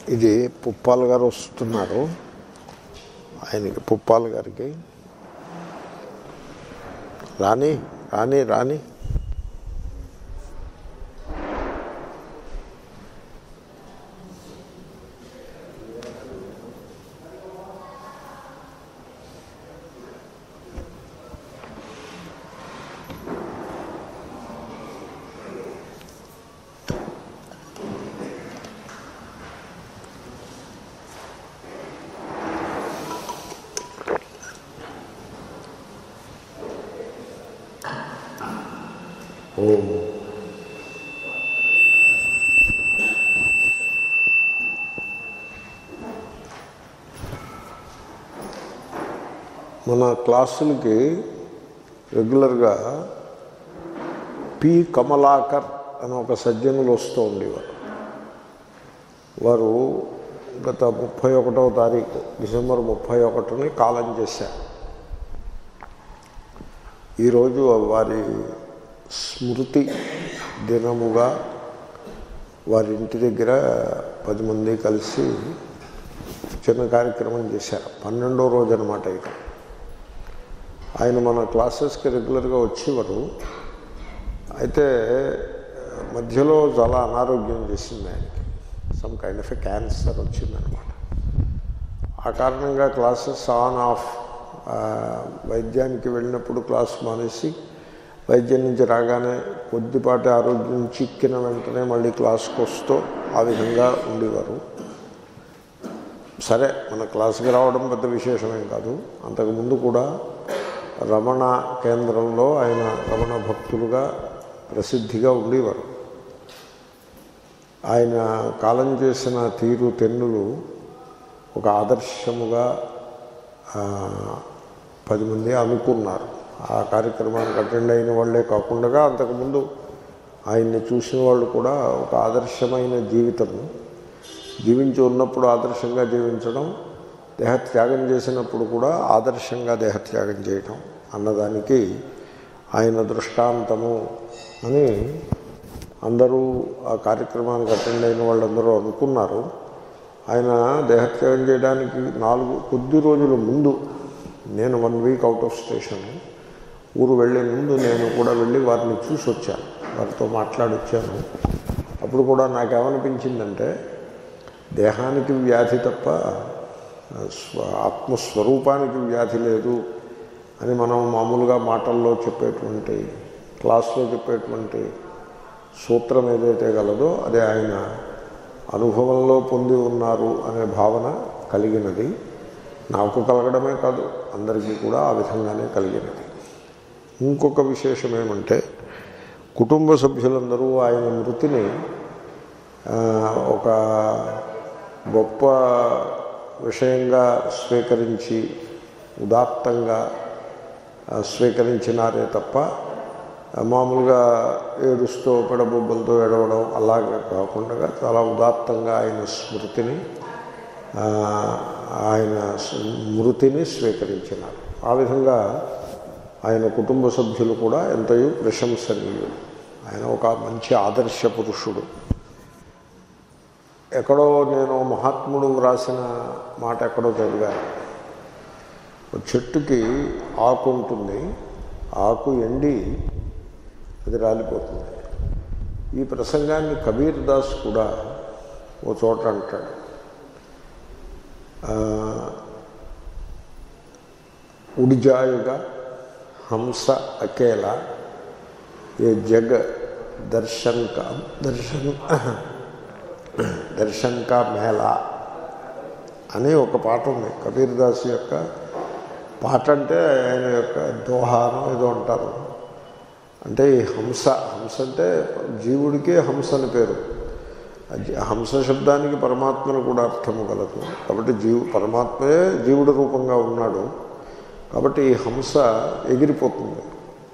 ఇది పుప్పాల్ గారు వస్తున్నారు ఆయనకి పుప్పాల్ గారికి రాని రాని రాని ఓం మన క్లాసులకి రెగ్యులర్గా పి కమలాకర్ అని ఒక సజ్జనులు వస్తూ ఉండేవారు వారు గత ముప్పై ఒకటవ తారీఖు డిసెంబర్ ముప్పై ఒకటిని కాలం చేశారు ఈరోజు వారి స్మృతి దినముగా వారి ఇంటి దగ్గర పది మంది కలిసి చిన్న కార్యక్రమం చేశారు పన్నెండో రోజు అనమాట ఇక ఆయన మన క్లాసెస్కి రెగ్యులర్గా వచ్చేవారు అయితే మధ్యలో చాలా అనారోగ్యం చేసింది ఆయనకి some kind of a cancer వచ్చిందనమాట ఆ కారణంగా క్లాసెస్ ఆన్ ఆఫ్ వైద్యానికి వెళ్ళినప్పుడు క్లాస్ మానేసి వైద్యం నుంచి రాగానే కొద్దిపాటి ఆరోగ్యం చిక్కిన వెంటనే మళ్ళీ క్లాస్కి వస్తూ ఆ విధంగా ఉండేవారు సరే మన క్లాస్కి రావడం పెద్ద విశేషమేం కాదు అంతకుముందు కూడా రమణ కేంద్రంలో ఆయన రమణ భక్తులుగా ప్రసిద్ధిగా ఉండేవారు ఆయన కాలం చేసిన తీరు తెన్నులు ఒక ఆదర్శముగా పది మంది అనుకున్నారు ఆ కార్యక్రమానికి అటెండ్ అయిన వాళ్ళే కాకుండా అంతకుముందు ఆయన్ని చూసిన వాళ్ళు కూడా ఒక ఆదర్శమైన జీవితము జీవించి ఉన్నప్పుడు ఆదర్శంగా జీవించడం దేహత్యాగం చేసినప్పుడు కూడా ఆదర్శంగా దేహత్యాగం చేయటం అన్నదానికి ఆయన దృష్టాంతము అని అందరూ ఆ కార్యక్రమానికి అటెండ్ అయిన వాళ్ళందరూ అనుకున్నారు ఆయన దేహత్యాగం చేయడానికి నాలుగు కొద్ది రోజుల ముందు నేను one week out of station ఊరు వెళ్ళే ముందు నేను కూడా వెళ్ళి వారిని చూసి వచ్చాను వారితో మాట్లాడొచ్చాను అప్పుడు కూడా నాకేమనిపించిందంటే దేహానికి వ్యాధి తప్ప స్వ ఆత్మస్వరూపానికి వ్యాధి లేదు అని మనం మామూలుగా మాటల్లో చెప్పేటువంటి క్లాస్లో చెప్పేటువంటి సూత్రం ఏదైతే గలదో అదే ఆయన అనుభవంలో పొంది ఉన్నారు అనే భావన కలిగినది నాకు కలగడమే కాదు అందరికీ కూడా ఆ విధంగానే కలిగినది ఇంకొక విశేషం ఏమంటే కుటుంబ సభ్యులందరూ ఆయన మృతిని ఒక గొప్ప విషయంగా స్వీకరించి ఉదాత్తంగా స్వీకరించినారే తప్ప మామూలుగా ఏడుస్తూ పెడబొబ్బలతో ఏడవడం అలాగే కాకుండా చాలా ఉదాత్తంగా ఆయన స్మృతిని ఆయన మృతిని స్వీకరించినారు ఆ విధంగా ఆయన కుటుంబ సభ్యులు కూడా ఎంతయో ప్రశంసనీయులు ఆయన ఒక మంచి ఆదర్శ పురుషుడు ఎక్కడో నేను మహాత్ముడు వ్రాసిన మాట ఎక్కడో చదివాను చెట్టుకి ఆకు ఉంటుంది ఆకు ఎండి అది రాలిపోతుంది ఈ ప్రసంగాన్ని కబీర్ దాస్ కూడా ఓ చోట అంటాడు ఉడిజాయుగా హంస అకేలా ఏ జగ దర్శన్ కా దర్శన్ దర్శన్ కా మేళా అని ఒక పాట ఉంది కబీర్ దాస్ యొక్క పాట అంటే ఆయన యొక్క దోహానం ఏదో అంటారు అంటే ఈ హంస హంస అంటే జీవుడికే హంస అని పేరు హంస శబ్దానికి పరమాత్మను కూడా అర్థము కలదు కాబట్టి జీవు పరమాత్మయే జీవుడి రూపంగా ఉన్నాడు కాబట్టి ఈ హంస ఎగిరిపోతుంది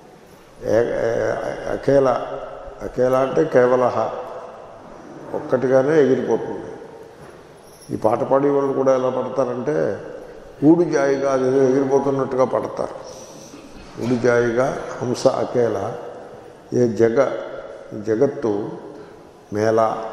అకేలా అకేలా అంటే కేవల ఒక్కటిగానే ఎగిరిపోతుంది ఈ పాట పాడే వాళ్ళు కూడా ఎలా పడతారంటే ఊడి జాయిగా అది ఎగిరిపోతున్నట్టుగా పడతారు ఊడి జాయిగా హంస అకేలా ఏ జగ జగత్తు మేళ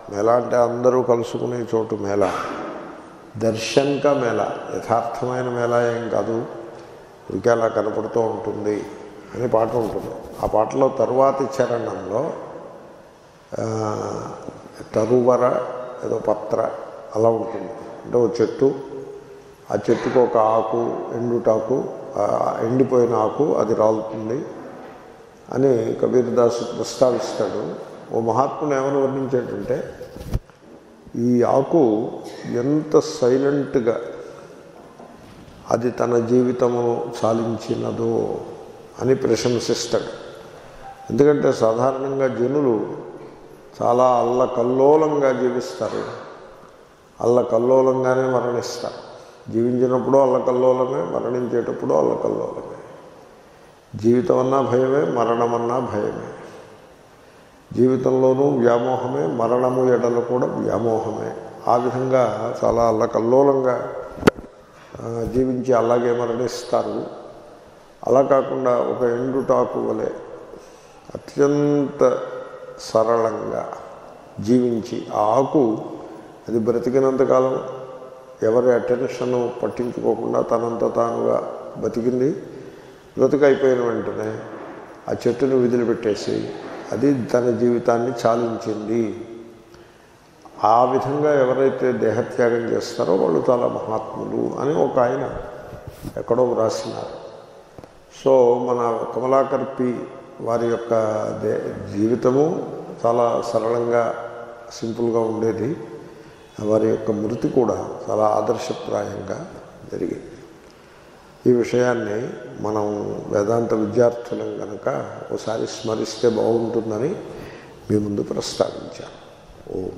మేళ అంటే అందరూ కలుసుకునే చోటు మేళ దర్శన్క మేళ యథార్థమైన మేళ ఏం కాదు ఉరికి అలా కనపడుతూ ఉంటుంది అని పాట ఉంటుంది ఆ పాటలో తరువాతి చరణంలో ఆ, తరువర ఏదో పత్ర అలా ఉంటుంది అంటే ఒక చెట్టు ఆ చెట్టుకు ఒక ఆకు ఎండుటాకు ఆ ఎండిపోయిన ఆకు అది రాలుతుంది అని కబీర్దాసు ప్రస్తావిస్తాడు ఓ మహాత్ముడు ఏమని వర్ణించేటంటే ఈ ఆకు ఎంత సైలెంట్గా అది తన జీవితమును చాలించినదో అని ప్రశంసిస్తాడు ఎందుకంటే సాధారణంగా జనులు చాలా అల్లకల్లోలంగా జీవిస్తారు అల్లకల్లోలంగానే మరణిస్తారు జీవించినప్పుడు అల్లకల్లోలమే మరణించేటప్పుడు అల్లకల్లోలమే జీవితం అన్నా భయమే మరణమన్నా భయమే జీవితంలోనూ వ్యామోహమే మరణము ఎడలు కూడా వ్యామోహమే ఆ విధంగా చాలా అల్లకల్లోలంగా ఆ, జీవించి అలాగే మరణిస్తారు అలా కాకుండా ఒక ఎండుటాకు వలె అత్యంత సరళంగా జీవించి ఆ ఆకు అది బ్రతికినంతకాలం ఎవరి అటెన్షను పట్టించుకోకుండా తనంత తానుగా బతికింది బ్రతికైపోయిన వెంటనే ఆ చెట్టును విదిలిపెట్టేసి అది తన జీవితాన్ని చాలించింది ఆ విధంగా ఎవరైతే దేహత్యాగం చేస్తారో వాళ్ళు చాలా మహాత్ములు అని ఒక ఆయన ఎక్కడో వ్రాసినారు సో మన కమలాకర్ పి వారి యొక్క దే జీవితము చాలా సరళంగా సింపుల్గా ఉండేది వారి యొక్క మృతి కూడా చాలా ఆదర్శప్రాయంగా జరిగింది ఈ విషయాన్ని మనం వేదాంత విద్యార్థులం కనుక ఒకసారి స్మరిస్తే బాగుంటుందని మీ ముందు ప్రస్తావించాను ఓం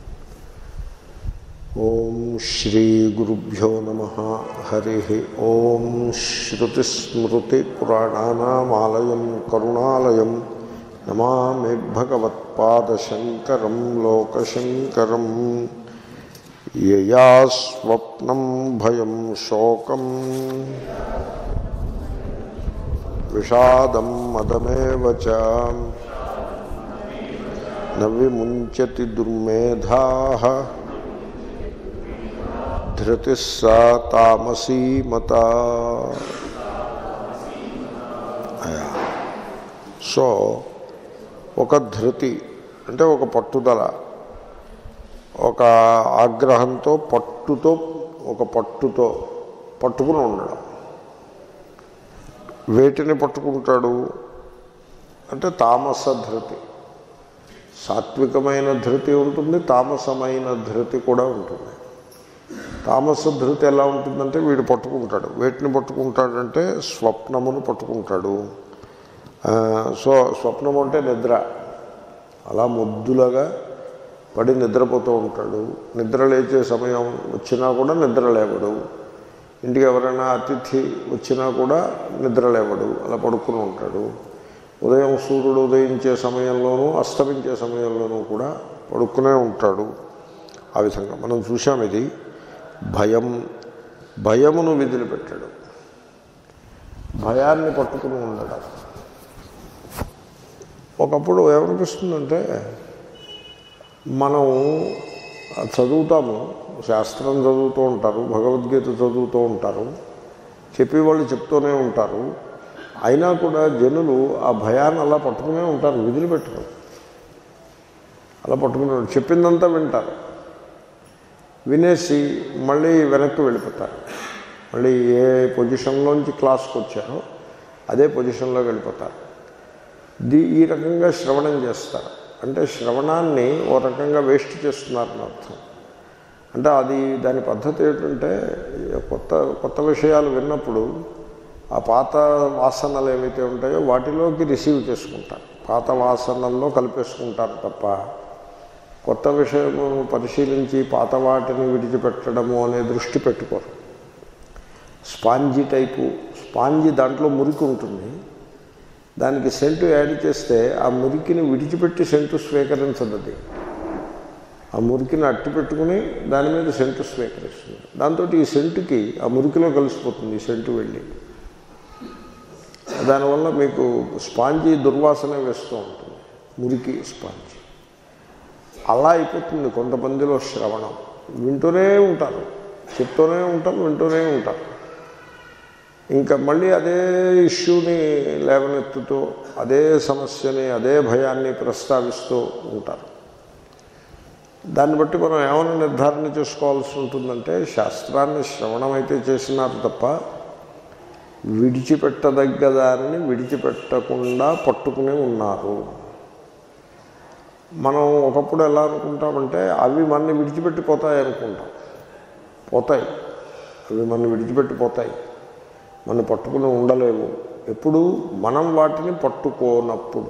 ఓం శ్రీ గురుభ్యో నమ హరి ఓం శ్రుతిస్మృతిపురాణానామాలయం కరుణాలయం నమామి భగవత్పాదశంకరం లోకశంకరం యయా స్వప్నం భయం శోకం విషాదం మదమేవ చ న విముంచతి దుర్మేధా ధృతి సా తామసీ మత అయా. సో ఒక ధృతి అంటే ఒక పట్టుదల ఒక ఆగ్రహంతో పట్టుతో ఒక పట్టుతో పట్టుకుని ఉండడం వేటిని పట్టుకుంటాడు అంటే తామస ధృతి సాత్వికమైన ధృతి ఉంటుంది తామసమైన ధృతి కూడా ఉంటుంది తామస ధృతి ఎలా ఉంటుందంటే వీడు పట్టుకుంటాడు వేటిని పట్టుకుంటాడంటే స్వప్నమును పట్టుకుంటాడు ఆ, సో స్వప్నము అంటే నిద్ర అలా ముద్దులాగా పడి నిద్రపోతూ ఉంటాడు నిద్ర లేచే సమయం వచ్చినా కూడా నిద్ర లేవడు ఇంటికి ఎవరైనా అతిథి వచ్చినా కూడా నిద్ర లేవడు అలా పడుకుని ఉంటాడు ఉదయం సూర్యుడు ఉదయించే సమయంలోనూ అస్తమించే సమయంలోనూ కూడా పడుకునే ఉంటాడు ఆ విధంగా మనం చూసాం ఇది భయం భయమును విదిలిపెట్టాడు భయాన్ని పట్టుకుని ఉండడం ఒకప్పుడు ఏమనిపిస్తుందంటే మనం చదువుతాము శాస్త్రం చదువుతూ ఉంటారు భగవద్గీత చదువుతూ ఉంటారు చెప్పేవాళ్ళు చెప్తూనే ఉంటారు అయినా కూడా జనులు ఆ భయాన్ని అలా పట్టుకునే ఉంటారు విదిలిపెట్టరు అలా పట్టుకునే ఉంటారు. చెప్పిందంతా వింటారు వినేసి మళ్ళీ వెనక్కి వెళ్ళిపోతారు మళ్ళీ ఏ పొజిషన్లోంచి క్లాస్కి వచ్చారో అదే పొజిషన్లో వెళ్ళిపోతారు దీ ఈ రకంగా శ్రవణం చేస్తారు అంటే శ్రవణాన్ని ఓ రకంగా వేస్ట్ చేస్తున్నారని అర్థం అంటే అది దాని పద్ధతి ఏంటంటే కొత్త కొత్త విషయాలు విన్నప్పుడు ఆ పాత వాసనలు ఏవైతే ఉంటాయో వాటిలోకి రిసీవ్ చేసుకుంటారు పాత వాసనల్లో కలిపేసుకుంటారు తప్ప కొత్త విషయము పరిశీలించి పాత వాటిని విడిచిపెట్టడము అనే దృష్టి పెట్టుకోరు స్పాంజీ టైపు స్పాంజీ దాంట్లో మురికి ఉంటుంది దానికి సెంటు యాడ్ చేస్తే ఆ మురికిని విడిచిపెట్టి సెంటు స్వీకరించదు అది ఆ మురికిని అట్టి పెట్టుకుని దాని మీద సెంటు స్వీకరిస్తుంది దాంతో ఈ సెంటుకి ఆ మురికిలో కలిసిపోతుంది ఈ సెంటు వెళ్ళి దానివల్ల మీకు స్పాంజీ దుర్వాసన వేస్తూ ఉంటుంది మురికి స్పాంజీ అలా అయిపోతుంది కొంతమందిలో శ్రవణం వింటూనే ఉంటారు చెప్తూనే ఉంటారు వింటూనే ఉంటారు ఇంకా మళ్ళీ అదే ఇష్యూని లేవనెత్తుతూ అదే సమస్యని అదే భయాన్ని ప్రస్తావిస్తూ ఉంటారు దాన్ని బట్టి మనం ఏమైనా నిర్ధారణ చేసుకోవాల్సి ఉంటుందంటే శాస్త్రాన్ని శ్రవణం అయితే చేసినారు తప్ప విడిచిపెట్టదగ్గ దానిని విడిచిపెట్టకుండా పట్టుకుని ఉన్నారు మనం ఒకప్పుడు ఎలా అనుకుంటామంటే అవి మనని విడిచిపెట్టిపోతాయి అనుకుంటాం పోతాయి అవి మనని విడిచిపెట్టిపోతాయి మనం పట్టుకుని ఉండలేవు ఎప్పుడు మనం వాటిని పట్టుకోనప్పుడు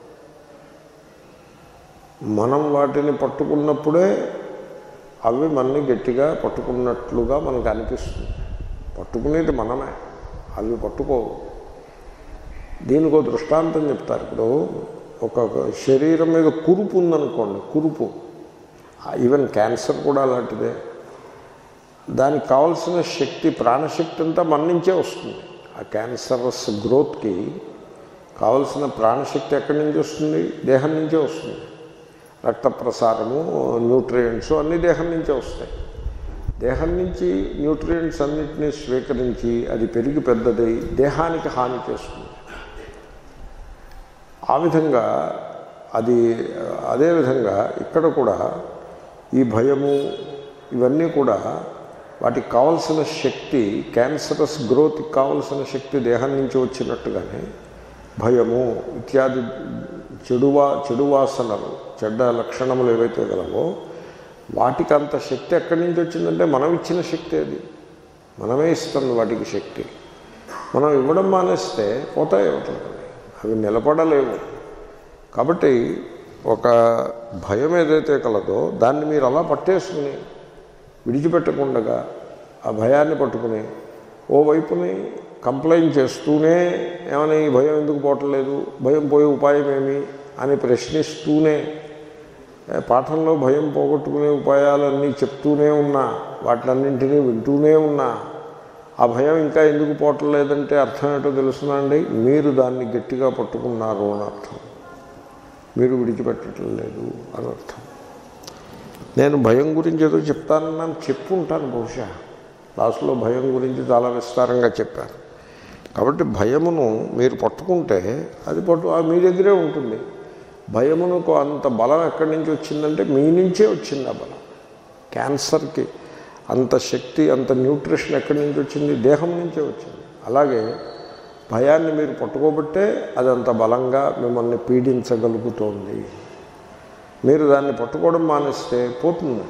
మనం వాటిని పట్టుకున్నప్పుడే అవి మనని గట్టిగా పట్టుకున్నట్లుగా మనకు అనిపిస్తుంది పట్టుకునేది మనమే అవి పట్టుకోవు దీనికి ఒక దృష్టాంతం చెప్తారు ఇప్పుడు ఒక శరీరం మీద కురుపు ఉందనుకోండి కురుపు ఈవెన్ క్యాన్సర్ కూడా అలాంటిదే దానికి కావాల్సిన శక్తి ప్రాణశక్తి అంతా మన నుంచే వస్తుంది ఆ క్యాన్సరస్ గ్రోత్కి కావలసిన ప్రాణశక్తి ఎక్కడి నుంచి వస్తుంది దేహం నుంచే వస్తుంది రక్త ప్రసారము న్యూట్రియంట్స్ అన్ని దేహం నుంచే వస్తాయి దేహం నుంచి న్యూట్రియంట్స్ అన్నింటినీ స్వీకరించి అది పెరిగి పెద్దదై దేహానికి హాని చేస్తుంది ఆ విధంగా అది అదేవిధంగా ఇక్కడ కూడా ఈ భయము ఇవన్నీ కూడా వాటికి కావలసిన శక్తి క్యాన్సరస్ గ్రోత్కి కావలసిన శక్తి దేహం నుంచి వచ్చినట్టుగానే భయము ఇత్యాది చెడువా చెడు వాసనలు చెడ్డ లక్షణములు ఏవైతే గలవో వాటికి అంత శక్తి ఎక్కడి నుంచి వచ్చిందంటే మనం ఇచ్చిన శక్తి అది మనమే ఇస్తాం వాటికి శక్తి మనం ఇవ్వడం మానేస్తే పోతాయి అవుతుంది అవి నిలబడలేవు కాబట్టి ఒక భయం ఏదైతే కలదో దాన్ని మీరు అలా పట్టేసుకుని విడిచిపెట్టకుండగా ఆ భయాన్ని పట్టుకుని ఓ వైపుని కంప్లైంట్ చేస్తూనే ఏమైనా ఈ భయం ఎందుకు పోవట్లేదు భయం పోయే ఉపాయం ఏమి అని ప్రశ్నిస్తూనే పాఠంలో భయం పోగొట్టుకునే ఉపాయాలన్నీ చెప్తూనే ఉన్నా వాటిలన్నింటినీ వింటూనే ఉన్నా ఆ భయం ఇంకా ఎందుకు పోవట్లేదంటే అర్థం ఏంటో తెలుసునండి మీరు దాన్ని గట్టిగా పట్టుకున్నారు అని అర్థం మీరు విడిచిపెట్టడం లేదు అని అర్థం నేను భయం గురించి ఏదో చెప్తానన్నాను చెప్పుంటాను బహుశా లాస్ట్లో భయం గురించి చాలా విస్తారంగా చెప్పాను కాబట్టి భయమును మీరు పట్టుకుంటే అది పట్టు ఆ మీ దగ్గరే ఉంటుంది భయమునకు అంత బలం ఎక్కడి నుంచి వచ్చిందంటే మీ నుంచే వచ్చింది ఆ బలం క్యాన్సర్కి అంత శక్తి అంత న్యూట్రిషన్ ఎక్కడి నుంచి వచ్చింది దేహం నుంచే వచ్చింది అలాగే భయాన్ని మీరు పట్టుకోబట్టే అది అంత బలంగా మిమ్మల్ని పీడించగలుగుతోంది మీరు దాన్ని పట్టుకోవడం మానేస్తే పోతుంది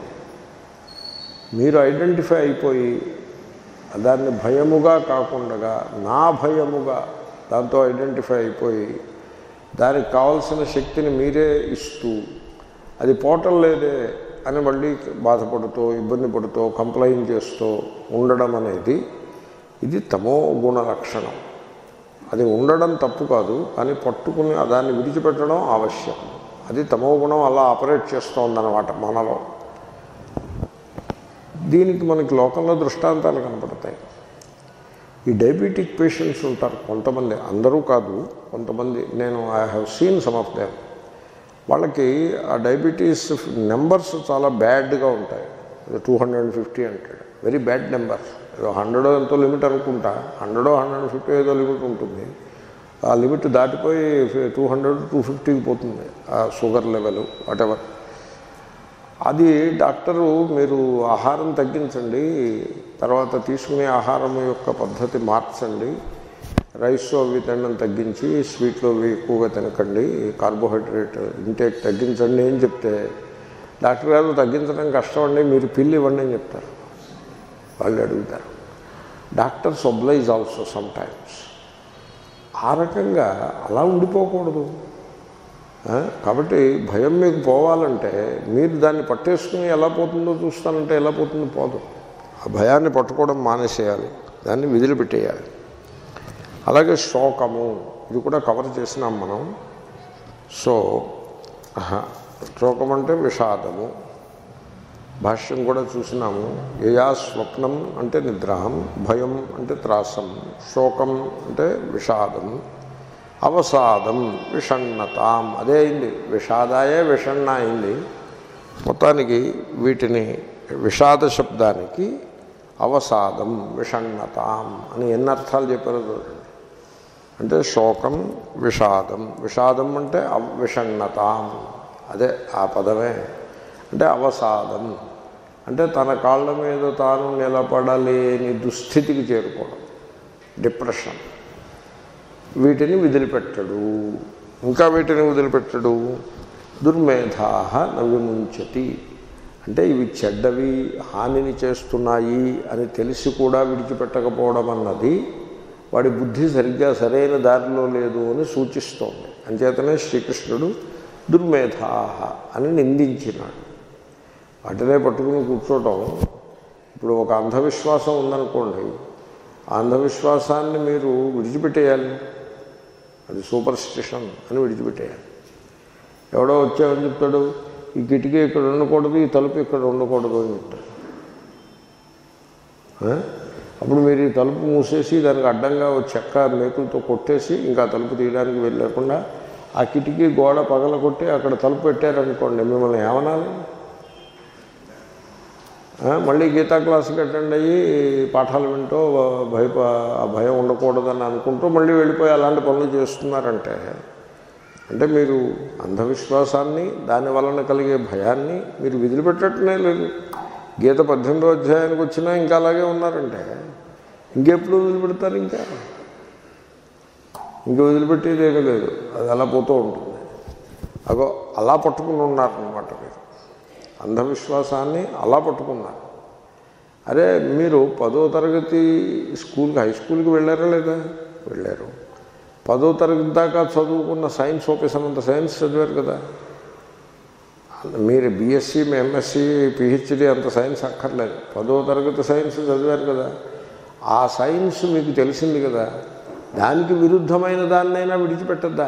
మీరు ఐడెంటిఫై అయిపోయి దాన్ని భయముగా కాకుండా నా భయముగా దాంతో ఐడెంటిఫై అయిపోయి దానికి కావలసిన శక్తిని మీరే ఇస్తూ అది పోవటం లేదే అని మళ్ళీ బాధపడుతూ ఇబ్బంది పడుతూ కంప్లైంట్ చేస్తూ ఉండడం అనేది ఇది తమో గుణ లక్షణం అది ఉండడం తప్పు కాదు కానీ పట్టుకుని దాన్ని విడిచిపెట్టడం ఆవశ్యకం అది తమో గుణం అలా ఆపరేట్ చేస్తోందన్నమాట మనలో దీనికి మనకి లోకంలో దృష్టాంతాలు కనపడతాయి ఈ డయాబెటిక్ పేషెంట్స్ ఉంటారు కొంతమంది అందరూ కాదు కొంతమంది నేను I have seen some of them వాళ్ళకి ఆ డయాబెటీస్ నెంబర్స్ చాలా బ్యాడ్గా ఉంటాయి టూ హండ్రెడ్ అండ్ ఫిఫ్టీ అంటాడు వెరీ బ్యాడ్ నెంబర్ ఏదో హండ్రెడ్ ఎంతో లిమిట్ అనుకుంటా హండ్రెడ్ హండ్రెడ్ ఫిఫ్టీ ఏదో లిమిట్ ఉంటుంది ఆ లిమిట్ దాటిపోయి టూ హండ్రెడ్ టూ ఫిఫ్టీకి పోతుంది ఆ షుగర్ లెవెల్ వాటెవర్ అది డాక్టరు మీరు ఆహారం తగ్గించండి తర్వాత తీసుకునే ఆహారం యొక్క పద్ధతి మార్చండి రైస్ అవి తినడం తగ్గించి స్వీట్లు అవి ఎక్కువగా తినకండి కార్బోహైడ్రేట్ ఇంటేక్ తగ్గించండి అని చెప్తే డాక్టర్ గారు తగ్గించడం కష్టం అండి మీరు పిల్లి ఇవ్వండి అని చెప్తారు వాళ్ళు అడుగుతారు doctors oblige also sometimes ఆ రకంగా అలా ఉండిపోకూడదు ఆ, కాబట్టి భయం మీకు పోవాలంటే మీరు దాన్ని పట్టేసుకుని ఎలా పోతుందో చూస్తానంటే ఎలా పోతుందో పోదు ఆ భయాన్ని పట్టుకోవడం మానేసేయాలి దాన్ని విదిలిపెట్టేయాలి అలాగే శోకము ఇది కూడా కవర్ చేసినాం మనం సో ఆహా, శోకం అంటే విషాదము భాష్యం కూడా చూసినాము యయా స్వప్నం అంటే నిద్రాహం భయం అంటే త్రాసం శోకం అంటే విషాదం అవసాదం విషణ్ణతాం అదే అయింది విషాదాయే విషణ్ణ అయింది మొత్తానికి వీటిని విషాద శబ్దానికి అవసాదం విషణ్ణతాం అని ఎన్ని అర్థాలు చెప్పారో చూడండి అంటే శోకం విషాదం విషాదం అంటే అవ్- విషణ్ణతాం అదే ఆ పదమే అంటే అవసాదం అంటే తన కాళ్ళ మీద తాను నిలబడలేని దుస్థితికి చేరుకోవడం డిప్రెషన్ వీటిని వదిలిపెట్టడు ఇంకా వీటిని వదిలిపెట్టడు దుర్మేధాహ నవిముంచతి అంటే ఇవి చెడ్డవి హానిని చేస్తున్నాయి అని తెలిసి కూడా విడిచిపెట్టకపోవడం అన్నది వాడి బుద్ధి సరిగ్గా సరైన దారిలో లేదు అని సూచిస్తోంది అంచేతనే శ్రీకృష్ణుడు దుర్మేధాహ అని నిందించినాడు వాటినే పట్టుకుని కూర్చోవటం ఇప్పుడు ఒక అంధవిశ్వాసం ఉందనుకోండి ఆ అంధవిశ్వాసాన్ని మీరు విడిచిపెట్టేయాలి అది సూపర్ స్టిషన్ అని విడిచిపెట్టేయాలి ఎవడో వచ్చామని చెప్తాడు ఈ కిటికీ ఇక్కడ ఉండకూడదు ఈ తలుపు ఇక్కడ ఉండకూడదు అని చెప్తాడు ఆ? అప్పుడు మీరు ఈ తలుపు మూసేసి దానికి అడ్డంగా ఒక చెక్క మేకులతో కొట్టేసి ఇంకా తలుపు తీయడానికి వెళ్ళకుండా ఆ కిటికీ గోడ పగల కొట్టి అక్కడ తలుపు పెట్టారనుకోండి మిమ్మల్ని ఏమనాలి ఆ, మళ్ళీ గీతా క్లాస్కి అటెండ్ అయ్యి పాఠాలు వింటూ భయప ఆ భయం ఉండకూడదని అనుకుంటూ మళ్ళీ వెళ్ళిపోయి అలాంటి పనులు చేస్తున్నారంటే అంటే మీరు అంధవిశ్వాసాన్ని దాని వలన కలిగే భయాన్ని మీరు విదిలిపెట్టట్లే లేదు గీత పద్దెనిమిదో అధ్యాయానికి వచ్చినా ఇంకా అలాగే ఉన్నారంటే ఇంకెప్పుడు వదిలిపెడతారు ఇంకా ఇంక వదిలిపెట్టేది ఏమీ లేదు అది అలా పోతూ ఉంటుంది అగో అలా పట్టుకుని ఉన్నారనమాట మీరు అంధవిశ్వాసాన్ని అలా పట్టుకున్నారు అరే మీరు పదో తరగతి స్కూల్కి హై స్కూల్కి వెళ్ళారా లేదా వెళ్ళారు పదో తరగతి దాకా చదువుకున్న సైన్స్ ఆఫీసర్ అంత సైన్స్ చదివారు కదా మీరు బీఎస్సీ ఎంఎస్సీ పిహెచ్డి అంత సైన్స్ అక్కర్లేదు పదో తరగతి సైన్స్ చదివారు కదా ఆ సైన్స్ మీకు తెలిసింది కదా దానికి విరుద్ధమైన దాన్నైనా విడిచిపెట్టద్దా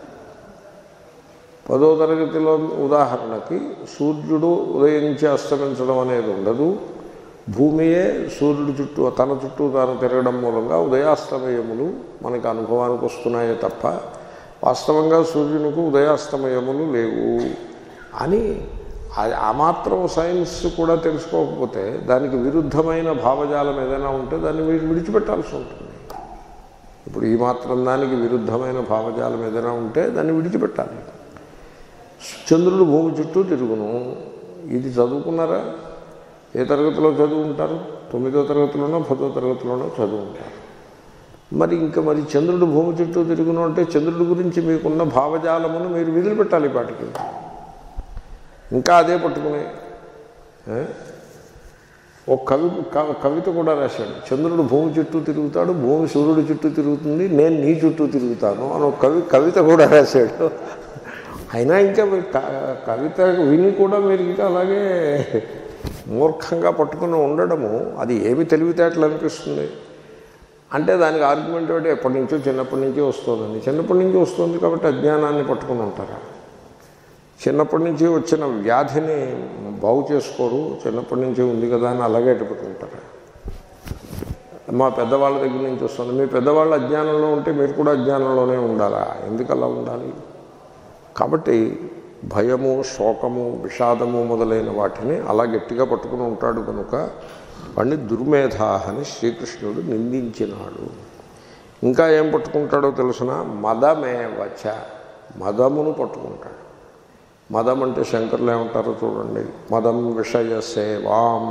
పదో తరగతిలో ఉదాహరణకి సూర్యుడు ఉదయించి అస్తమించడం అనేది ఉండదు భూమియే సూర్యుడు చుట్టూ తన చుట్టూ తాను తిరగడం మూలంగా ఉదయాస్తమయములు మనకు అనుభవానికి వస్తున్నాయే తప్ప వాస్తవంగా సూర్యునికి ఉదయాస్తమయములు లేవు అని ఆ- ఆ మాత్రం సైన్స్ కూడా తెలుసుకోకపోతే దానికి విరుద్ధమైన భావజాలం ఏదైనా ఉంటే దాన్ని మీరు విడిచిపెట్టాల్సి ఉంటుంది ఇప్పుడు ఈ మాత్రం దానికి విరుద్ధమైన భావజాలం ఏదైనా ఉంటే దాన్ని విడిచిపెట్టాలి చంద్రుడు భూమి చుట్టూ తిరుగును ఇది చదువుకున్నారా ఏ తరగతిలో చదువుకుంటారు తొమ్మిదో తరగతిలోనో పదో తరగతిలోనో చదువుకుంటారు మరి ఇంకా మరి చంద్రుడు భూమి చుట్టూ తిరుగును అంటే చంద్రుడి గురించి మీకున్న భావజాలమును మీరు వదిలిపెట్టాలి ఈ పాటికి ఇంకా అదే పట్టుకుని ఏ? ఒక కవి క- కవిత కూడా రాశాడు చంద్రుడు భూమి చుట్టూ తిరుగుతాడు భూమి సూర్యుడి చుట్టూ తిరుగుతుంది నేను నీ చుట్టూ తిరుగుతాను అని ఒక కవి కవిత కూడా రాశాడు అయినా ఇంకా మీరు క- కవిత విని కూడా మీరు ఇంకా అలాగే మూర్ఖంగా పట్టుకుని ఉండడము అది ఏమి తెలివితేటలు అనిపిస్తుంది అంటే దానికి ఆర్గ్యుమెంట్ ఒకటి ఎప్పటి నుంచో చిన్నప్పటి నుంచి వస్తుందండి చిన్నప్పటి నుంచి వస్తుంది కాబట్టి అజ్ఞానాన్ని పట్టుకుని ఉంటారా చిన్నప్పటి నుంచి వచ్చిన వ్యాధిని బాగు చేసుకోరు చిన్నప్పటి నుంచి ఉంది కదా అని అలాగే పెట్టుకుంటారు మా పెద్దవాళ్ళ దగ్గర నుంచి వస్తుంది మీ పెద్దవాళ్ళు అజ్ఞానంలో ఉంటే మీరు కూడా అజ్ఞానంలోనే ఉండాలా ఎందుకు అలా ఉండాలి కాబట్టి భయము శోకము విషాదము మొదలైన వాటిని అలా గట్టిగా పట్టుకుని ఉంటాడు కనుక వాడిని దుర్మేధాహని శ్రీకృష్ణుడు నిందించినాడు ఇంకా ఏం పట్టుకుంటాడో తెలుసిన మదమే వచ మదమును పట్టుకుంటాడు మదం అంటే శంకర్లు ఏమంటారో చూడండి మదం విషయ సేవాం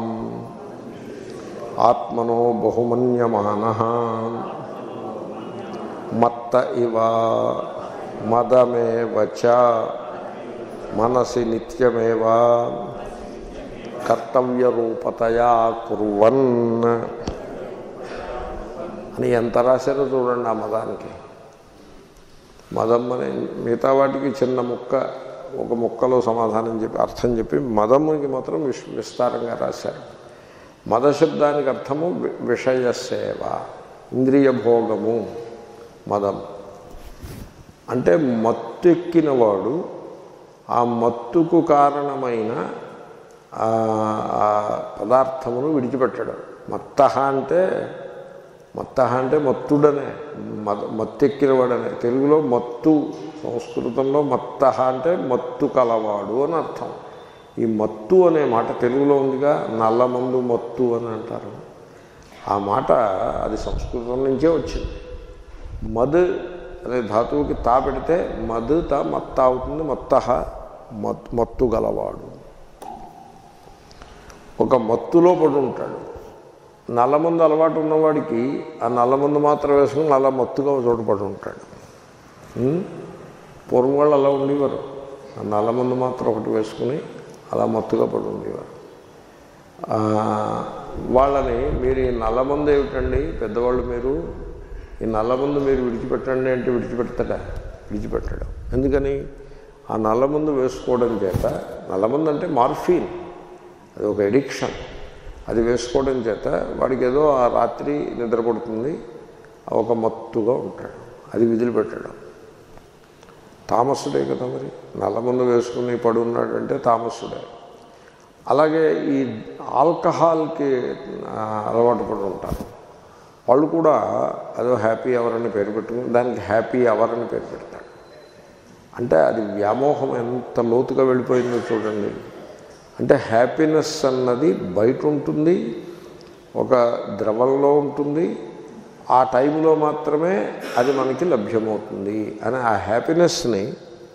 ఆత్మనో బహుమన్యమాన మత్త ఇవ మదమే వచ మనసి నిత్యమేవ కర్తవ్య రూపతయా కుర్వన్ అని ఎంత రాశారో చూడండి ఆ మదానికి మదం అనే మిగతా వాటికి చిన్న ముక్క ఒక ముక్కలో సమాధానం చెప్పి అర్థం చెప్పి మదమునికి మాత్రం విస్ విస్తారంగా రాశారు మద శబ్దానికి అర్థము వి- విషయ సేవ ఇంద్రియ భోగము మదం అంటే మత్తు ఎక్కినవాడు ఆ మత్తుకు కారణమైన ఆ ఆ పదార్థమును విడిచిపెట్టడం మత్త అంటే మత్త అంటే మత్తుడనే మత మత్తెక్కినవాడనే తెలుగులో మత్తు సంస్కృతంలో మత్త అంటే మత్తు కలవాడు అని అర్థం ఈ మత్తు అనే మాట తెలుగులో ఉందిగా నల్లమందు మత్తు అని అంటారు ఆ మాట అది సంస్కృతం నుంచే వచ్చింది మద్ అనే ధాతువుకి తా పెడితే మద్ తా మత్త అవుతుంది మత్త మత్ మత్తు గలవాడు ఒక మత్తులో పడి ఉంటాడు నల్లమందు అలవాటు ఉన్నవాడికి ఆ నల్లమందు మాత్రం వేసుకుని నల్ల మత్తుగా ఒక చోట పడి ఉంటాడు ఉం? పూర్వం వాళ్ళు అలా ఉండేవారు ఆ నల్లమందు మాత్రం ఒకటి వేసుకుని అలా మత్తుగా పడి ఉండేవారు ఆ, వాళ్ళని మీరు ఈ నల్లమందు ఏమిటండి పెద్దవాళ్ళు మీరు ఈ నల్లమందు మీరు విడిచిపెట్టండి అంటే విడిచిపెడతాడా విడిచిపెట్టడం ఎందుకని ఆ నల్లమందు వేసుకోవడం చేత నల్లమందు అంటే మార్ఫిన్ అది ఒక ఎడిక్షన్ అది వేసుకోవడం చేత వాడికి ఏదో ఆ రాత్రి నిద్రపడుతుంది ఒక మత్తుగా ఉంటాడు అది విధులు పెట్టడం తామస్సుడే కదా మరి నల్లమందు వేసుకుని పడున్నాడంటే తామస్సుడే అలాగే ఈ ఆల్కహాల్కి ఆ, అలవాటు పడి ఉంటారు వాళ్ళు కూడా అదో హ్యాపీ అవర్ అని పేరు పెట్టుకుని దానికి హ్యాపీ అవర్ అని పేరు పెడతాడు అంటే అది వ్యామోహం ఎంత లోతుగా వెళ్ళిపోయిందో చూడండి అంటే హ్యాపీనెస్ అన్నది బయట ఉంటుంది ఒక ద్రవంలో ఉంటుంది ఆ టైంలో మాత్రమే అది మనకి లభ్యమవుతుంది అని ఆ హ్యాపీనెస్ని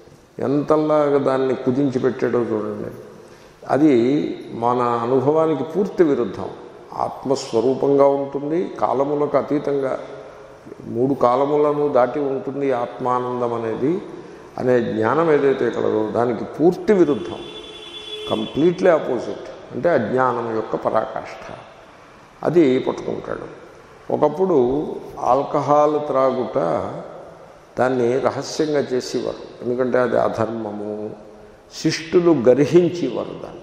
ఎంతలాగా దాన్ని కుదించి పెట్టాడో చూడండి అది మన అనుభవానికి పూర్తి విరుద్ధం ఆత్మస్వరూపంగా ఉంటుంది కాలములకు అతీతంగా మూడు కాలములను దాటి ఉంటుంది ఆత్మానందం అనేది అనే జ్ఞానం ఏదైతే కలదో దానికి పూర్తి విరుద్ధం కంప్లీట్లీ ఆపోజిట్ అంటే అజ్ఞానం యొక్క పరాకాష్ఠ అది పట్టుకుంటాడు ఒకప్పుడు ఆల్కహాల్ త్రాగుట దాన్ని రహస్యంగా చేసేవారు ఎందుకంటే అది అధర్మము శిష్టులు గర్హించేవారు దాన్ని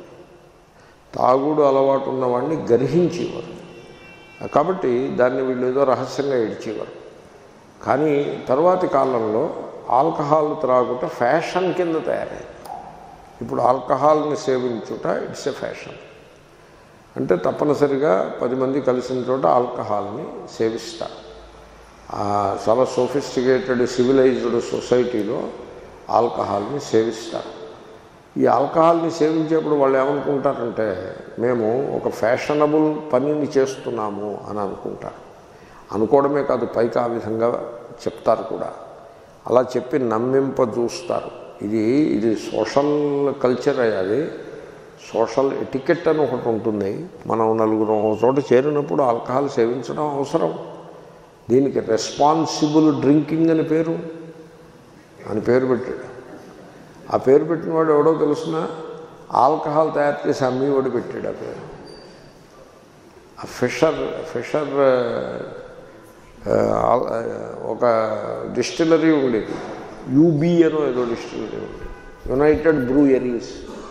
తాగుడు అలవాటు ఉన్నవాడిని గర్హించేవారు కాబట్టి దాన్ని వీళ్ళు ఏదో రహస్యంగా ఏడ్చేవారు కానీ తరువాతి కాలంలో ఆల్కహాల్ త్రాగుట ఫ్యాషన్ కింద తయారైంది ఇప్పుడు ఆల్కహాల్ని సేవించుట ఇట్స్ ఎ ఫ్యాషన్ అంటే తప్పనిసరిగా పది మంది కలిసిన చోట ఆల్కహాల్ని సేవిస్తారు ఆ చాలా సోఫిస్టికేటెడ్ సివిలైజ్డ్ సొసైటీలో ఆల్కహాల్ని సేవిస్తారు ఈ ఆల్కహాల్ని సేవించేప్పుడు వాళ్ళు ఏమనుకుంటారంటే మేము ఒక ఫ్యాషనబుల్ పనిని చేస్తున్నాము అని అనుకుంటారు అనుకోవడమే కాదు పైకి ఆ విధంగా చెప్తారు కూడా అలా చెప్పి నమ్మింప చూస్తారు ఇది ఇది సోషల్ కల్చర్ అది సోషల్ ఎటికెట్ అని ఒకటి ఉంటుంది మనం నలుగురు ఒక చోట చేరినప్పుడు ఆల్కహాల్ సేవించడం అవసరం దీనికి రెస్పాన్సిబుల్ డ్రింకింగ్ అని పేరు అని పేరు పెట్టాడు ఆ పేరు పెట్టినవాడు ఎవడో తెలుసిన ఆల్కహాల్ తయారు చేసి అమ్మేవాడు పెట్టాడు ఆ పేరు ఆ ఫిషర్ ఫిషర్ ఆ, ఆ, ఒక డిస్టిలరీ ఉండేది యూబీ అనో ఏదో డిస్టిలరీ ఉండేది యునైటెడ్ బ్రూయరీస్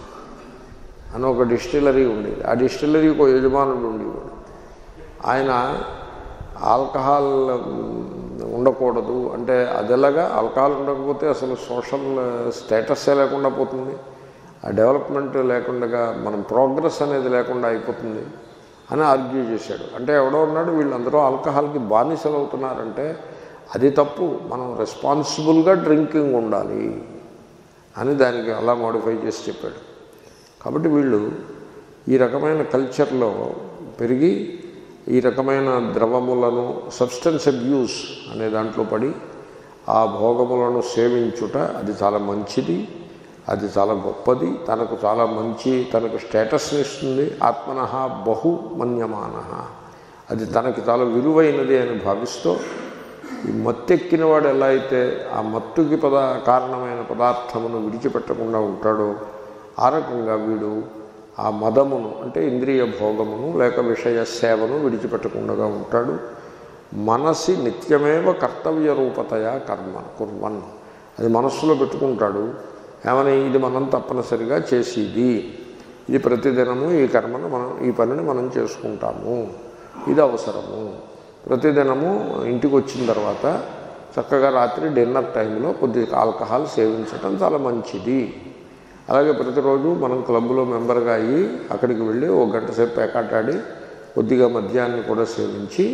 అని ఒక డిస్టిలరీ ఉండేది ఆ డిస్టిలరీకి ఒక యజమానుడు ఉండేవాడు ఆయన ఆల్కహాల్ ఉండకూడదు అంటే అదెలాగా ఆల్కహాల్ ఉండకపోతే అసలు సోషల్ స్టేటస్సే లేకుండా పోతుంది ఆ డెవలప్మెంట్ లేకుండా మనం ప్రోగ్రెస్ అనేది లేకుండా అయిపోతుంది అని ఆర్గ్యూ చేశాడు అంటే ఎవడో ఉన్నాడు వీళ్ళందరూ ఆల్కహాల్కి బానిసలు అవుతున్నారంటే అది తప్పు మనం రెస్పాన్సిబుల్గా డ్రింకింగ్ ఉండాలి అని దానికి అలా మోడిఫై చేసి చెప్పాడు కాబట్టి వీళ్ళు ఈ రకమైన కల్చర్లో పెరిగి ఈ రకమైన ద్రవములను సబ్స్టెన్స్ అబ్యూస్ అనే దాంట్లో పడి ఆ భోగములను సేవించుట అది చాలా మంచిది అది చాలా గొప్పది తనకు చాలా మంచి తనకు స్టేటస్ని ఇస్తుంది ఆత్మన బహు మన్యమాన అది తనకి చాలా విలువైనది అని భావిస్తూ ఈ మత్తెక్కిన వాడు ఎలా అయితే ఆ మత్తుకి పద కారణమైన పదార్థమును విడిచిపెట్టకుండా ఉంటాడో ఆ రకంగా వీడు ఆ మదమును అంటే ఇంద్రియ భోగమును లేక విషయ సేవను విడిచిపెట్టకుండా ఉంటాడు మనసి నిత్యమేవ కర్తవ్య రూపతయా కర్మ కుర్వన్ అది మనస్సులో పెట్టుకుంటాడు ఏమని ఇది మనం తప్పనిసరిగా చేసేది ఇది ప్రతిదినము ఈ కర్మను మనం ఈ పనిని మనం చేసుకుంటాము ఇది అవసరము ప్రతిదినము ఇంటికి వచ్చిన తర్వాత చక్కగా రాత్రి డిన్నర్ టైంలో కొద్దిగా ఆల్కహాల్ సేవించటం చాలా మంచిది అలాగే ప్రతిరోజు మనం క్లబ్లో మెంబర్గా అయ్యి అక్కడికి వెళ్ళి ఒక గంట సేపు పేకాటాడి కొద్దిగా మద్యాన్ని కూడా సేవించి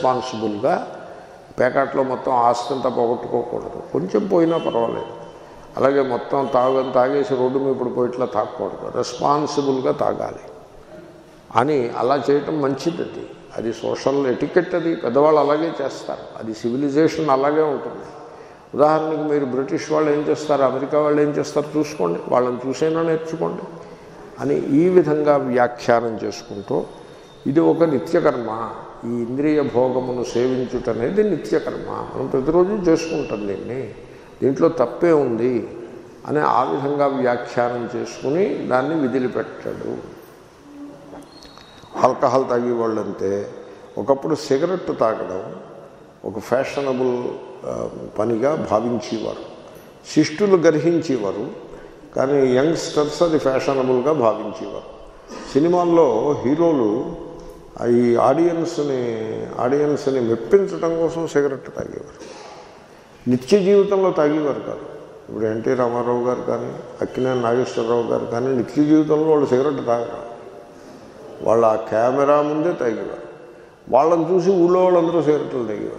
రెస్పాన్సిబుల్గా పేకాట్లో మొత్తం ఆస్తంతా పోగొట్టుకోకూడదు కొంచెం పోయినా పర్వాలేదు అలాగే మొత్తం తాగని తాగేసి రోడ్డు మీద పడిపోయి ఇట్లా తాగకూడదు రెస్పాన్సిబుల్గా తాగాలి అని అలా చేయటం మంచిది అది అది సోషల్ ఎటికెట్ అది పెద్దవాళ్ళు అలాగే చేస్తారు అది సివిలైజేషన్ అలాగే ఉంటుంది ఉదాహరణకి మీరు బ్రిటిష్ వాళ్ళు ఏం చేస్తారు అమెరికా వాళ్ళు ఏం చేస్తారు చూసుకోండి వాళ్ళని చూసైనా నేర్చుకోండి అని ఈ విధంగా వ్యాఖ్యానం చేసుకుంటూ ఇది ఒక నిత్యకర్మ ఈ ఇంద్రియ భోగమును సేవించుట అనేది నిత్యకర్మ మనం ప్రతిరోజు చేసుకుంటాం దీన్ని దీంట్లో తప్పే ఉంది అని ఆ విధంగా వ్యాఖ్యానం చేసుకుని దాన్ని విదిలిపెట్టాడు ఆల్కహాల్ తాగేవాళ్ళు అంతే ఒకప్పుడు సిగరెట్ తాగడం ఒక ఫ్యాషనబుల్ ఆ, పనిగా భావించేవారు శిష్టులు గర్హించేవారు కానీ యంగ్స్టర్స్ అది ఫ్యాషనబుల్గా భావించేవారు సినిమాల్లో హీరోలు ఆ ఈ ఆడియన్స్ని ఆడియన్స్ని మెప్పించడం కోసం సిగరెట్ తాగేవారు నిత్య జీవితంలో తాగేవారు కాదు ఇప్పుడు ఎన్టీ రామారావు గారు కానీ అక్కినేని నాగేశ్వరరావు గారు కానీ నిత్య జీవితంలో వాళ్ళు సిగరెట్ తాగరు వాళ్ళు ఆ కెమెరా ముందే తాగేవారు వాళ్ళని చూసి ఊళ్ళో వాళ్ళందరూ సిగరెట్లు తాగేవారు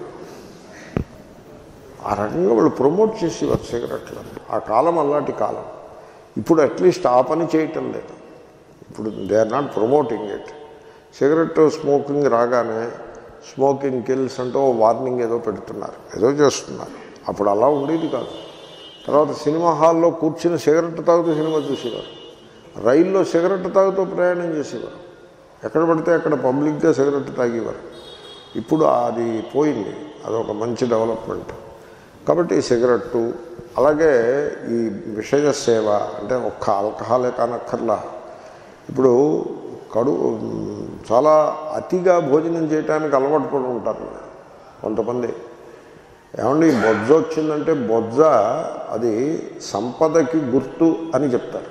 ఆ రకంగా వాళ్ళు ప్రమోట్ చేసేవారు సిగరెట్లు ఆ కాలం అలాంటి కాలం ఇప్పుడు అట్లీస్ట్ ఆ పని చేయటం లేదు ఇప్పుడు they are not promoting it cigarette smoking రాగానే స్మోకింగ్ కిల్స్ అంటూ ఓ వార్నింగ్ ఏదో పెడుతున్నారు ఏదో చేస్తున్నారు అప్పుడు అలా ఉండేది కాదు తర్వాత సినిమా హాల్లో కూర్చుని సిగరెట్ తాగుతూ సినిమా చూసేవారు రైల్లో సిగరెట్ తాగుతూ ప్రయాణం చేసేవారు ఎక్కడ పడితే అక్కడ పబ్లిక్గా సిగరెట్ తాగేవారు ఇప్పుడు అది పోయింది అదొక మంచి డెవలప్మెంట్ కాబట్టి సిగరెట్టు అలాగే ఈ విషయ సేవ అంటే ఒక్క ఆల్కహాలే కానక్కర్లా ఇప్పుడు కడు చాలా అతిగా భోజనం చేయడానికి అలవాటు పడి ఉంటారు కొంతమంది ఏమండి ఈ బొజ్జ వచ్చిందంటే బొజ్జ అది సంపదకి గుర్తు అని చెప్తారు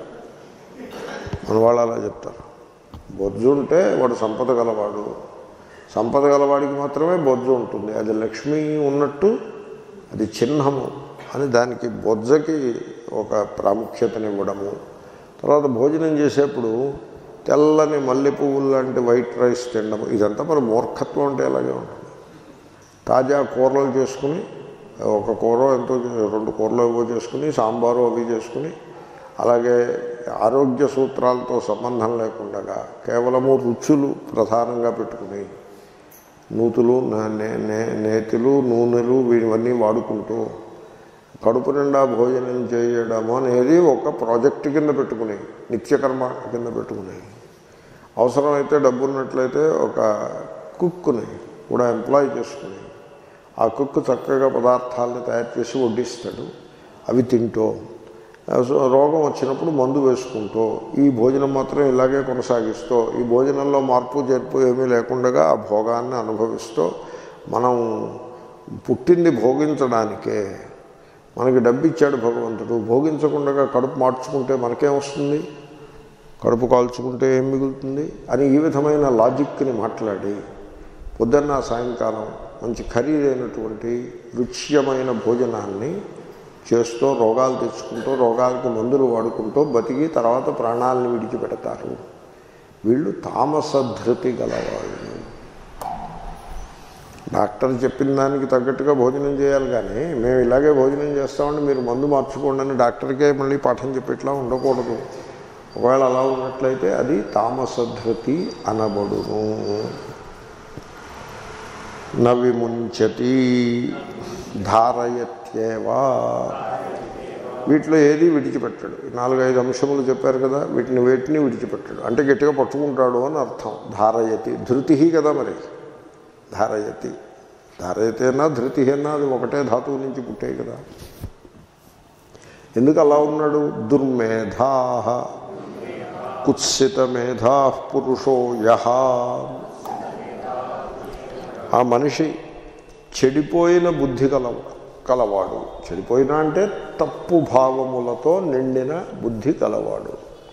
మన వాళ్ళు అలా చెప్తారు బొజ్జు ఉంటే వాడు సంపద గలవాడు సంపద గలవాడికి మాత్రమే బొజ్జు ఉంటుంది అది లక్ష్మి ఉన్నట్టు అది చిహ్నము అని దానికి బొజ్జకి ఒక ప్రాముఖ్యతనివ్వడము తర్వాత భోజనం చేసేప్పుడు తెల్లని మల్లె పువ్వులు లాంటి వైట్ రైస్ తినడం ఇదంతా మరి మూర్ఖత్వం అంటే అలాగే ఉంటుంది తాజా కూరలు చేసుకుని ఒక కూర ఎంతో రెండు కూరలు ఏవో చేసుకుని సాంబారు అవి చేసుకుని అలాగే ఆరోగ్య సూత్రాలతో సంబంధం లేకుండా కేవలము రుచులు ప్రధానంగా పెట్టుకుని నూతులు నే- నే- నే- నేతిలు నూనెలు ఇవన్నీ వాడుకుంటూ కడుపు నిండా భోజనం చేయడం అనేది ఒక ప్రాజెక్ట్ కింద పెట్టుకుని నిత్యకర్మ కింద పెట్టుకుని అవసరమైతే డబ్బు ఉన్నట్లయితే ఒక కుక్కుని కూడా ఎంప్లాయ్ చేసుకుని ఆ కుక్ చక్కగా పదార్థాలను తయారు చేసి వడ్డిస్తాడు అవి తింటూ సో రోగం వచ్చినప్పుడు మందు వేసుకుంటూ ఈ భోజనం మాత్రం ఇలాగే కొనసాగిస్తూ ఈ భోజనంలో మార్పు చేర్పు ఏమీ లేకుండా ఆ భోగాన్ని అనుభవిస్తూ మనం పుట్టింది భోగించడానికే మనకి డబ్బు ఇచ్చాడు భగవంతుడు భోగించకుండా కడుపు మార్చుకుంటే మనకేం వస్తుంది కడుపు కాల్చుకుంటే ఏం మిగులుతుంది అని ఈ విధమైన లాజిక్ని మాట్లాడి పొద్దున్న సాయంకాలం మంచి ఖరీదైనటువంటి రుచ్యమైన భోజనాన్ని చేస్తూ రోగాలు తెచ్చుకుంటూ రోగాలకు మందులు వాడుకుంటూ బతికి తర్వాత ప్రాణాలను విడిచిపెడతారు వీళ్ళు తామస ధృతి గలవాళ్ళు డాక్టర్ చెప్పిన దానికి తగ్గట్టుగా భోజనం చేయాలి కానీ మేము ఇలాగే భోజనం చేస్తామండి మీరు మందు మార్చుకోండి అని డాక్టర్కే మళ్ళీ పాఠం చెప్పేట్లా ఉండకూడదు ఒకవేళ అలా ఉన్నట్లయితే అది తామసధృతి అనబడును నవిముంచతి ధారయత్యేవా వీటిలో ఏది విడిచిపెట్టాడు ఈ నాలుగైదు అంశములు చెప్పారు కదా వీటిని వేటిని విడిచిపెట్టాడు అంటే గట్టిగా పట్టుకుంటాడు అని అర్థం ధారయతి ధృతి కదా మరి ధారయతి ధారయతి అన్నా ధృతి అన్నా అది ఒకటే ధాతువు నుంచి పుట్టాయి కదా ఎందుకు అలా ఉన్నాడు దుర్మేధా కుత్సిత మేధా పురుషో యహ ఆ మనిషి చెడిపోయిన బుద్ధి కలవ కలవాడు చెడిపోయిన అంటే తప్పు భావములతో నిండిన బుద్ధి కలవాడు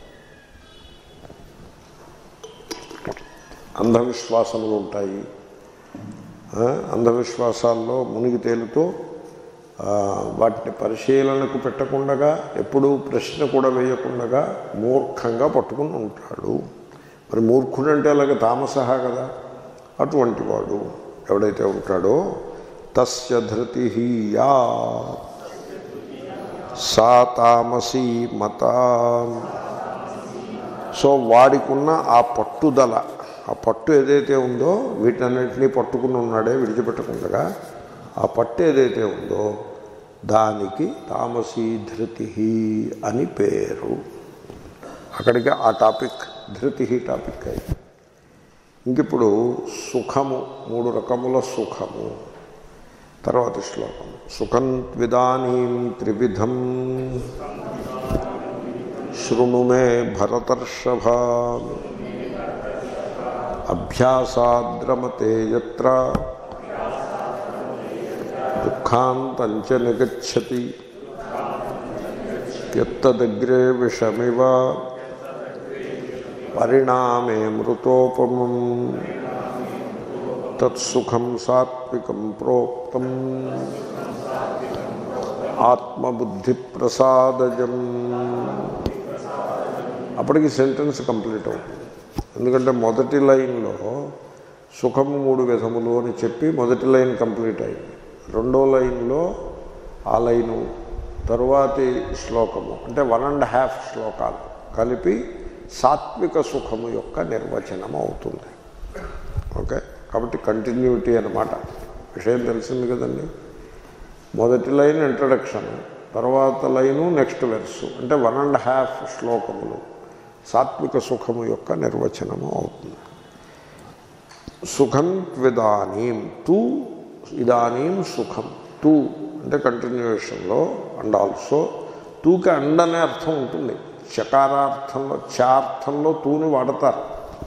అంధవిశ్వాసములు ఉంటాయి ఆ, అంధవిశ్వాసాల్లో మునిగి తేలుతూ ఆ, వాటిని పరిశీలనకు పెట్టకుండా ఎప్పుడూ ప్రశ్న కూడా వేయకుండా మూర్ఖంగా పట్టుకుని ఉంటాడు మరి మూర్ఖుడు అంటే అలాగే తామసహా కదా అటువంటి వాడు ఎవడైతే ఉంటాడో తస్య ధృతి యా సా తామసీ మత సో వాడికున్న ఆ పట్టుదల ఆ పట్టు ఏదైతే ఉందో వీటన్నిటినీ పట్టుకుని ఉన్నాడే విడిచిపెట్టకుండా ఆ పట్టు ఏదైతే ఉందో దానికి తామసీ ధృతి అని పేరు అక్కడికి ఆ టాపిక్ ధృతి టాపిక్ అయింది ఇంకిప్పుడు సుఖము మూడు రకముల సుఖము తర్వాత శ్లోకం సుఖం విదానీం త్రివిధం శృణు మే భరతర్షభ అభ్యాసాద్రమతే యత్ర దుఃఖాంతంచ నిగచ్చతి యత్తదగ్రే విషమివ పరిణామే మృతోపమం తత్సుఖం సాత్వికం ప్రోక్తం ఆత్మబుద్ధి ప్రసాదజం అప్పటికి సెంటెన్స్ కంప్లీట్ అవుతుంది ఎందుకంటే మొదటి లైన్లో సుఖము మూడు విధములు అని చెప్పి మొదటి లైన్ కంప్లీట్ అయింది రెండో లైన్లో ఆ లైను తరువాతి శ్లోకము అంటే వన్ అండ్ హాఫ్ శ్లోకాలు కలిపి సాత్విక సుఖము యొక్క నిర్వచనం అవుతుంది ఓకే కాబట్టి కంటిన్యూటీ అన్నమాట విషయం తెలిసింది కదండి మొదటి లైన్ ఇంట్రడక్షన్ తర్వాత లైను నెక్స్ట్ వెర్సు అంటే వన్ అండ్ హాఫ్ శ్లోకములు సాత్విక సుఖము యొక్క నిర్వచనము అవుతుంది సుఖం త్విదానీం టూ ఇదానీం సుఖం టూ అంటే కంటిన్యూషన్లో అండ్ ఆల్సో టూకి అండ్ అనే అర్థం ఉంటుంది చకారార్థంలో చార్థంలో తూని వాడతారు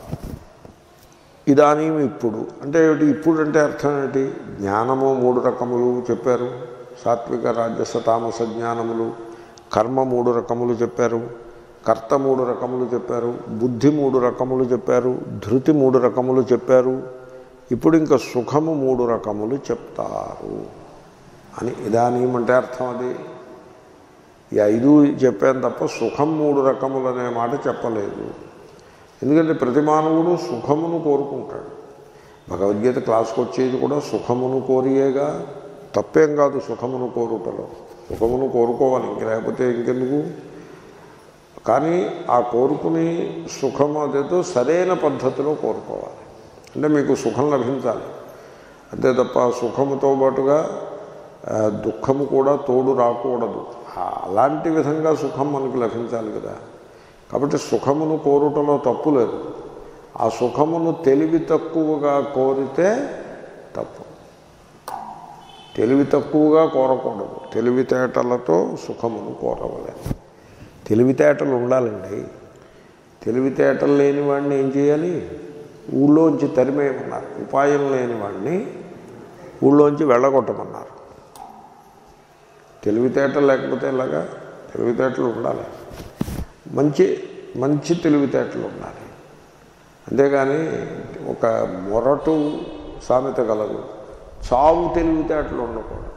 ఇదానీ ఇప్పుడు అంటే ఏమిటి ఇప్పుడు అంటే అర్థం ఏంటి జ్ఞానము మూడు రకములు చెప్పారు సాత్విక రాజస తామస జ్ఞానములు కర్మ మూడు రకములు చెప్పారు కర్త మూడు రకములు చెప్పారు బుద్ధి మూడు రకములు చెప్పారు ధృతి మూడు రకములు చెప్పారు ఇప్పుడు ఇంకా సుఖము మూడు రకములు చెప్తారు అని ఇదానీం అంటే అర్థం అది ఈ ఐదు చెప్పాను తప్ప సుఖం మూడు రకములు అనే మాట చెప్పలేదు ఎందుకంటే ప్రతి మానవుడు సుఖమును కోరుకుంటాడు భగవద్గీత క్లాస్కి వచ్చేది కూడా సుఖమును కోరియేగా తప్పేం కాదు సుఖమును కోరుటలో సుఖమును కోరుకోవాలి ఇంక లేకపోతే ఇంకెందుకు కానీ ఆ కోరుకుని సుఖం అదేదో సరైన పద్ధతిలో కోరుకోవాలి అంటే మీకు సుఖం లభించాలి అంతే తప్ప సుఖముతో పాటుగా ఆ, దుఃఖము కూడా తోడు రాకూడదు ఆ, అలాంటి విధంగా సుఖం మనకు లభించాలి కదా కాబట్టి సుఖమును కోరుటలో తప్పు లేదు ఆ సుఖమును తెలివి తక్కువగా కోరితే తప్పు తెలివి తక్కువగా కోరకూడదు తెలివితేటలతో సుఖమును కోరవలేదు తెలివితేటలు ఉండాలండి తెలివితేటలు లేని వాడిని ఏం చేయాలి ఊళ్ళోంచి తరిమేయమన్నారు ఉపాయం లేని వాడిని ఊళ్ళోంచి వెళ్ళగొట్టమన్నారు తెలివితేటలు లేకపోతే ఎలాగా తెలివితేటలు ఉండాలి మంచి మంచి తెలివితేటలు ఉండాలి అంతేగాని ఒక మొరటు సామెత కలదు చావు తెలివితేటలు ఉండకూడదు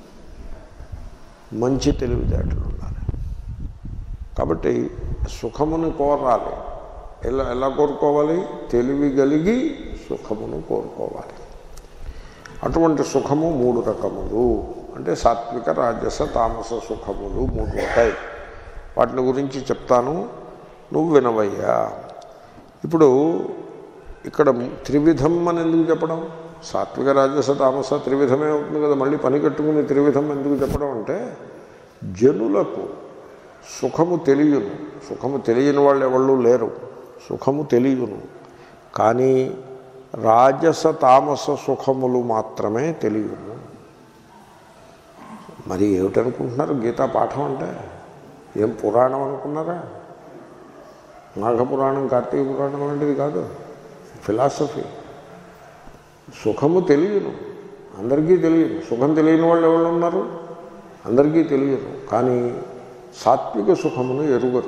మంచి తెలివితేటలు ఉండాలి కాబట్టి సుఖమును కోరాలి ఎలా ఎలా కోరుకోవాలి తెలివి కలిగి సుఖమును కోరుకోవాలి అటువంటి సుఖము మూడు రకములు అంటే సాత్విక రాజస తామస సుఖములు మూడు ఉంటాయి వాటిని గురించి చెప్తాను నువ్వు వినవయ్యా ఇప్పుడు ఇక్కడ త్రివిధం అని ఎందుకు చెప్పడం సాత్విక రాజస తామస త్రివిధమే అవుతుంది కదా మళ్ళీ పని కట్టుకుని త్రివిధం ఎందుకు చెప్పడం అంటే జనులకు సుఖము తెలియను సుఖము తెలియని వాళ్ళు ఎవళ్ళు లేరు సుఖము తెలియను కానీ రాజస తామస సుఖములు మాత్రమే తెలియను మరి ఏమిటనుకుంటున్నారు గీతా పాఠం అంటే ఏం పురాణం అనుకున్నారా మాఘ పురాణం కార్తీక పురాణం లాంటిది కాదు ఫిలాసఫీ సుఖము తెలియను అందరికీ తెలియదు సుఖం తెలియని వాళ్ళు ఎవరు ఉన్నారు అందరికీ తెలియదు కానీ సాత్విక సుఖమును ఎరుగరు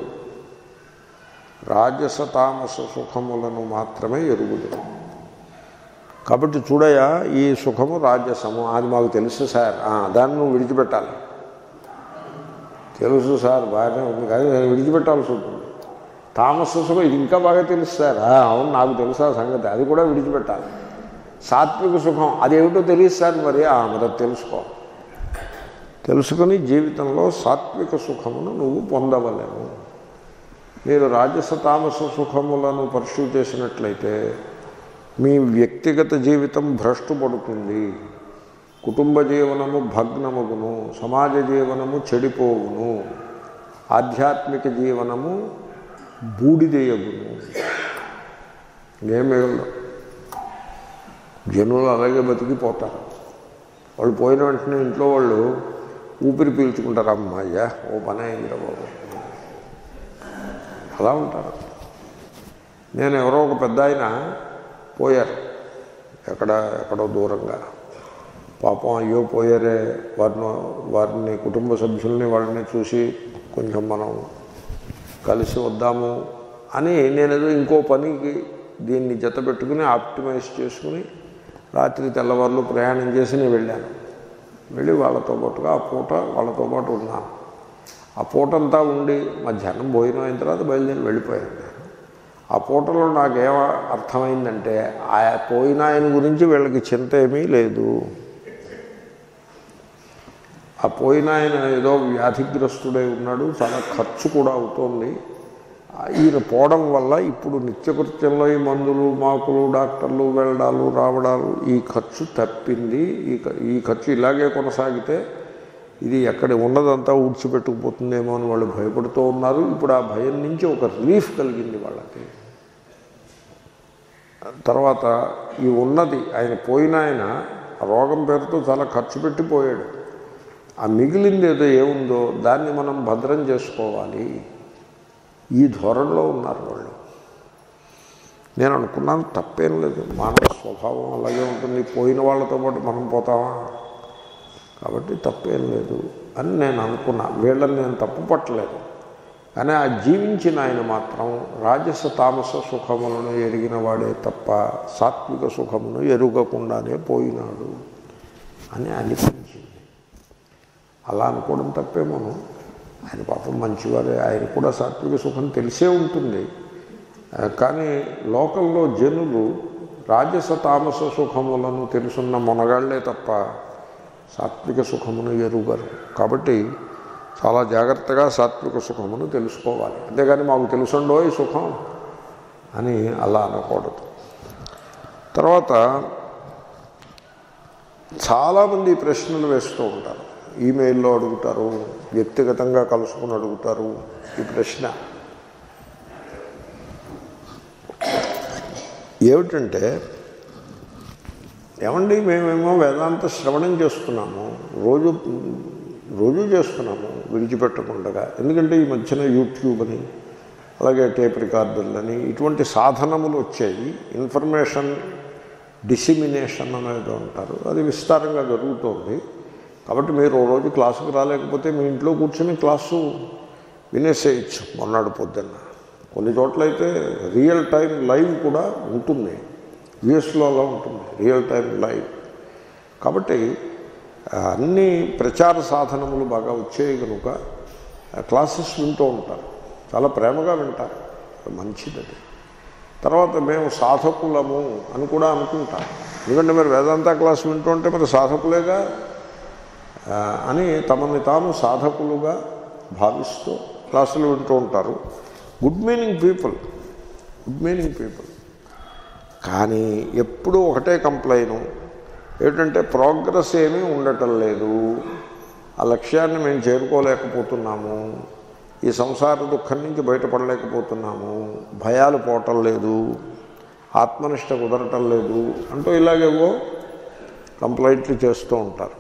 రాజస తామస సుఖములను మాత్రమే ఎరుగుదురు కాబట్టి చూడయా ఈ సుఖము రాజసము అది మాకు తెలుసు సార్ ఆ, దాన్ని నువ్వు విడిచిపెట్టాలి తెలుసు సార్ బాగానే ఉంది కానీ నేను విడిచిపెట్టాల్సి ఉంటుంది తామస సుఖం ఇది ఇంకా బాగా తెలుసు సార్ ఆ, అవును నాకు తెలుసు ఆ సంగతి అది కూడా విడిచిపెట్టాలి సాత్విక సుఖం అదేమిటో తెలియదు సార్ మరి ఆ, మరి అది తెలుసుకో తెలుసుకుని జీవితంలో సాత్విక సుఖమును నువ్వు పొందవలేము మీరు రాజస తామస సుఖములను పర్సూ చేసినట్లయితే మీ వ్యక్తిగత జీవితం భ్రష్టు పడుతుంది కుటుంబ జీవనము భగ్నమగును సమాజ జీవనము చెడిపోవును ఆధ్యాత్మిక జీవనము బూడిదేయగును ఏం మిగలదు జనులు అలాగే బతికిపోతారు వాళ్ళు పోయిన వెంటనే ఇంట్లో వాళ్ళు ఊపిరి పీల్చుకుంటారు అమ్మాయ్యా ఓ పని అయిందిరా బాబు అలా ఉంటారు నేను ఎవరో ఒక పెద్ద ఆయన పోయారు ఎక్కడ ఎక్కడో దూరంగా పాపం అయ్యో పోయారే వారిని వారిని కుటుంబ సభ్యుల్ని వాళ్ళని చూసి కొంచెం మనం కలిసి వద్దాము అని నేనేదో ఇంకో పనికి దీన్ని జత పెట్టుకుని ఆప్టిమైజ్ చేసుకుని రాత్రి తెల్లవారులు ప్రయాణం చేసి నేను వెళ్ళాను వెళ్ళి వాళ్ళతో పాటుగా ఆ పూట వాళ్ళతో పాటు ఉన్నాను ఆ పూటంతా ఉండి మధ్యాహ్నం భోజనం అయిన తర్వాత బయలుదేరి వెళ్ళిపోయాను నేను ఆ పూటలో నాకేం అర్థమైందంటే ఆ పోయిన ఆయన గురించి వీళ్ళకి చింత ఏమీ లేదు ఆ పోయిన ఆయన ఏదో వ్యాధిగ్రస్తుడై ఉన్నాడు చాలా ఖర్చు కూడా అవుతోంది ఆ ఈయన పోవడం వల్ల ఇప్పుడు నిత్యకృత్యంలో ఈ మందులు మాకులు డాక్టర్లు వెళ్ళడాలు రావడాలు ఈ ఖర్చు తప్పింది ఈ ఖ- ఈ ఖర్చు ఇలాగే కొనసాగితే ఇది ఎక్కడ ఉన్నదంతా ఊడ్చిపెట్టుకుపోతుందేమో అని వాళ్ళు భయపడుతూ ఉన్నారు ఇప్పుడు ఆ భయం నుంచి ఒక రిలీఫ్ కలిగింది వాళ్ళకి తర్వాత ఈ ఉన్నది ఆయన పోయిన ఆయన ఆ రోగం పేరుతో చాలా ఖర్చు పెట్టి పోయాడు ఆ మిగిలింది ఏదో ఏముందో దాన్ని మనం భద్రం చేసుకోవాలి ఈ ధోరణిలో ఉన్నారు వాళ్ళు నేను అనుకున్నాను తప్పేం లేదు మానవ స్వభావం అలాగే ఉంటుంది పోయిన వాళ్ళతో పాటు మనం పోతామా కాబట్టి తప్పేం లేదు అని నేను అనుకున్నా వీళ్ళని నేను తప్పు పట్టలేదు కానీ ఆ జీవించిన ఆయన మాత్రం రాజస తామస సుఖములను ఎరిగిన వాడే తప్ప సాత్విక సుఖమును ఎరుగకుండానే పోయినాడు అని అనిపించింది అలా అనుకోవడం తప్పేమోను ఆయన పాపం మంచివారే ఆయన కూడా సాత్విక సుఖం తెలిసే ఉంటుంది ఆ, కానీ లోకల్లో జనులు రాజస తామస సుఖములను తెలుసున్న మొనగాళ్లే తప్ప సాత్విక సుఖమును ఎరుగరు కాబట్టి చాలా జాగ్రత్తగా సాత్విక సుఖమును తెలుసుకోవాలి అంతేగాని మాకు తెలుసుండో ఈ సుఖం అని అలా అనకూడదు తర్వాత చాలామంది ఈ ప్రశ్నలు వేస్తూ ఉంటారు ఈమెయిల్లో అడుగుతారు వ్యక్తిగతంగా కలుసుకుని అడుగుతారు ఈ ప్రశ్న ఏమిటంటే ఏమండి మేమేమో వేదాంత శ్రవణం చేస్తున్నాము రోజు రోజు చేస్తున్నాము విడిచిపెట్టకుండా ఎందుకంటే ఈ మధ్యన యూట్యూబ్ అని అలాగే టేప్ రికార్డర్లని ఇటువంటి సాధనములు వచ్చాయి ఇన్ఫర్మేషన్ డిసిమినేషన్ అనేది అంటారు అది విస్తారంగా జరుగుతోంది కాబట్టి మీరు ఓ రోజు క్లాసుకు రాలేకపోతే మీ ఇంట్లో కూర్చొని క్లాసు వినేసేయచ్చు మొన్నటి పొద్దున్న కొన్ని చోట్లయితే రియల్ టైం లైవ్ కూడా ఉంటుంది యుఎస్లో అలా ఉంటుంది రియల్ టైం లైవ్ కాబట్టి ఆ, అన్ని ప్రచార సాధనములు బాగా వచ్చాయి కనుక ఆ, క్లాసెస్ వింటూ ఉంటారు చాలా ప్రేమగా వింటారు మంచిది అది తర్వాత మేము సాధకులము అని కూడా అనుకుంటాం ఎందుకంటే మరి వేదాంత క్లాస్ వింటూ ఉంటే మరి సాధకులేగా ఆ, అని తమని తాము సాధకులుగా భావిస్తూ క్లాసులు వింటూ ఉంటారు good meaning people good meaning people కానీ ఎప్పుడూ ఒకటే కంప్లైను ఏమిటంటే ప్రోగ్రెస్ ఏమీ ఉండటం లేదు ఆ లక్ష్యాన్ని మేము చేరుకోలేకపోతున్నాము ఈ సంసార దుఃఖం నుంచి బయటపడలేకపోతున్నాము భయాలు పోవటం లేదు ఆత్మనిష్ట కుదరటం లేదు అంటూ ఇలాగేవో కంప్లైంట్లు చేస్తూ ఉంటారు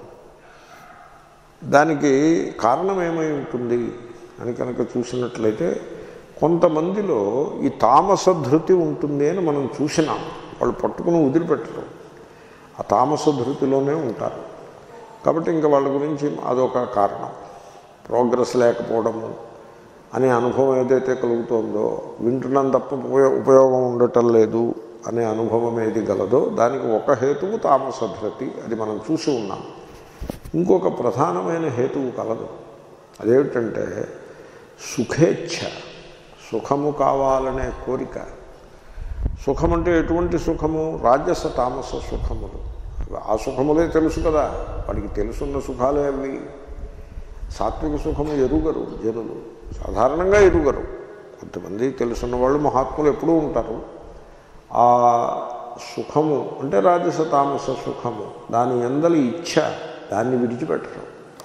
దానికి కారణం ఏమై ఉంటుంది అని కనుక చూసినట్లయితే కొంతమందిలో ఈ తామస ధృతి ఉంటుంది అని మనం చూసినాం వాళ్ళు పట్టుకుని వదిలిపెట్టరు ఆ తామస ధృతిలోనే ఉంటారు కాబట్టి ఇంకా వాళ్ళ గురించి అదొక కారణం ప్రోగ్రెస్ లేకపోవడము అనే అనుభవం ఏదైతే కలుగుతోందో వింటున్నాం తప్ప ఉపయో- ఉపయోగం ఉండటం లేదు అనే అనుభవం ఏది గలదో దానికి ఒక హేతువు తామస ధృతి అది మనం చూసి ఉన్నాం ఇంకొక ప్రధానమైన హేతువు కలదు అదేమిటంటే సుఖేచ్ఛ సుఖము కావాలనే కోరిక సుఖం అంటే ఎటువంటి సుఖము రాజస తామస సుఖములు ఆ సుఖములే తెలుసు కదా వాడికి తెలుసున్న సుఖాలే అవి సాత్విక సుఖము ఎరుగరు జనులు సాధారణంగా ఎరుగరు కొంతమంది తెలుసున్న వాళ్ళు మహాత్ములు ఎప్పుడూ ఉంటారు ఆ సుఖము అంటే రాజస తామస సుఖము దాని ఎందలి ఇచ్ఛ దాన్ని విడిచిపెట్టరు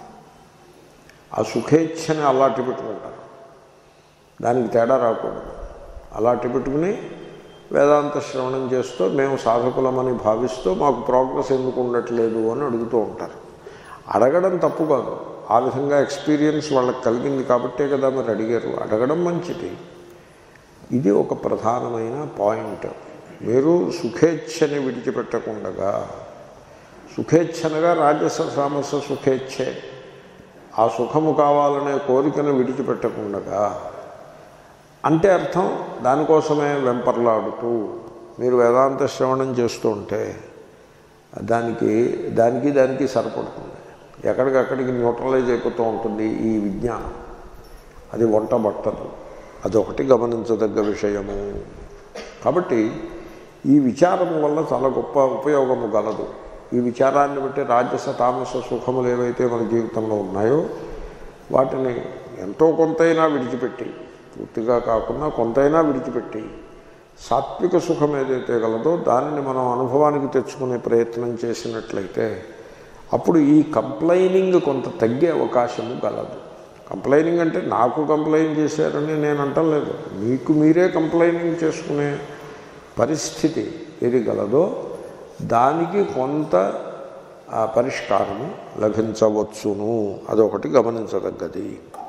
ఆ సుఖేచ్ఛని అలాంటి పెట్టుకుంటారు దానికి తేడా రాకూడదు అలాంటి పెట్టుకుని వేదాంత శ్రవణం చేస్తూ మేము సాధకులమని భావిస్తూ మాకు ప్రోగ్రెస్ ఎందుకు ఉండట్లేదు అని అడుగుతూ ఉంటారు అడగడం తప్పు కాదు ఆ విధంగా ఎక్స్పీరియన్స్ వాళ్ళకి కలిగింది కాబట్టే కదా మరి అడిగారు అడగడం మంచిది ఇది ఒక ప్రధానమైన పాయింట్ మీరు సుఖేచ్ఛని విడిచిపెట్టకుండగా సుఖేచ్ఛనగా రాజస సామస సుఖేచ్ఛే ఆ సుఖము కావాలనే కోరికను విడిచిపెట్టకుండగా అంటే అర్థం దానికోసమే వెంపర్లాడుతూ మీరు వేదాంత శ్రవణం చేస్తూ ఉంటే దానికి దానికి దానికి సరిపడుతుంది ఎక్కడికక్కడికి న్యూట్రలైజ్ అయిపోతూ ఉంటుంది ఈ విజ్ఞానం అది వంట పట్టదు అదొకటి గమనించదగ్గ విషయము కాబట్టి ఈ విచారం వల్ల చాలా గొప్ప ఉపయోగము గలదు ఈ విచారాన్ని బట్టి రాజస తామస సుఖములు ఏవైతే మన జీవితంలో ఉన్నాయో వాటిని ఎంతో కొంతైనా విడిచిపెట్టి పూర్తిగా కాకుండా కొంతైనా విడిచిపెట్టి సాత్విక సుఖం ఏదైతే గలదో దానిని మనం అనుభవానికి తెచ్చుకునే ప్రయత్నం చేసినట్లయితే అప్పుడు ఈ కంప్లైనింగ్ కొంత తగ్గే అవకాశము గలదు కంప్లైనింగ్ అంటే నాకు కంప్లైంట్ చేశారని నేను అంటలేదు మీకు మీరే కంప్లైనింగ్ చేసుకునే పరిస్థితి ఏది గలదో దానికి కొంత ఆ, పరిష్కారము లభించవచ్చును అదొకటి గమనించదగ్గది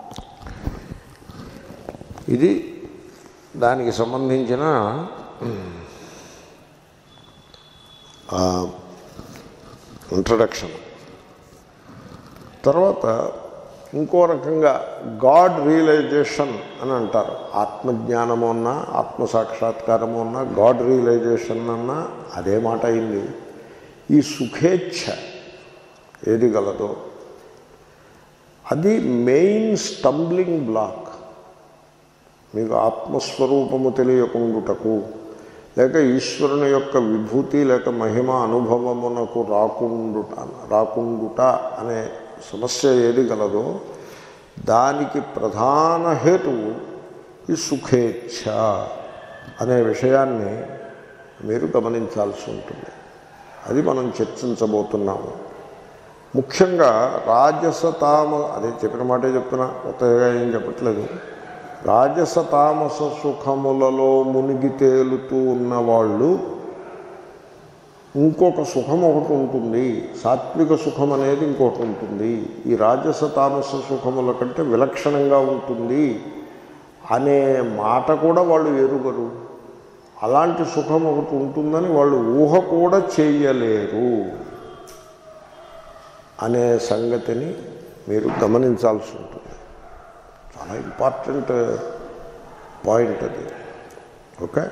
ఇది దానికి సంబంధించిన ఇంట్రడక్షన్ తర్వాత ఇంకో రకంగా గాడ్ రియలైజేషన్ అని అంటారు ఆత్మజ్ఞానము అన్నా ఆత్మసాక్షాత్కారము అన్నా గాడ్ రియలైజేషన్ అన్నా అదే మాట అయింది ఈ సుఖేచ్ఛ ఏది గలదో అది మెయిన్ స్టంబ్లింగ్ బ్లాక్ మీకు ఆత్మస్వరూపము తెలియకుండుటకు లేక ఈశ్వరుని యొక్క విభూతి లేక మహిమ అనుభవమునకు రాకుండుట రాకుండుట అనే సమస్య ఏది గలదో దానికి ప్రధాన హేతువు ఈ సుఖేచ్ఛ అనే విషయాన్ని మీరు గమనించాల్సి ఉంటుంది అది మనం చర్చించబోతున్నాము ముఖ్యంగా రాజస తామ అదే చెప్పిన మాటే చెప్తున్నా కొత్తగా ఏం చెప్పట్లేదు రాజస తామస సుఖములలో మునిగి తేలుతూ ఉన్నవాళ్ళు ఇంకొక సుఖం ఒకటి ఉంటుంది సాత్విక సుఖం అనేది ఇంకొకటి ఉంటుంది ఈ రాజస తామస సుఖముల కంటే విలక్షణంగా ఉంటుంది అనే మాట కూడా వాళ్ళు ఎరుగరు అలాంటి సుఖం ఒకటి ఉంటుందని వాళ్ళు ఊహ కూడా చేయలేరు అనే సంగతిని మీరు గమనించాల్సి ఉంటుంది చాలా ఇంపార్టెంట్ పాయింట్ అది ఓకే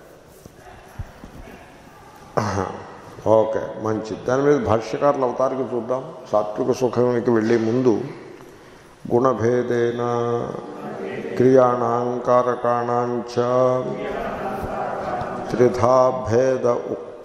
ఓకే మంచిది దాని మీద భాష్యకారుల అవతారికి చూద్దాం సాత్విక సుఖానికి వెళ్ళే ముందు గుణభేదేన క్రియాణం కారకాణాంచ త్రిధా భేద ఉక్త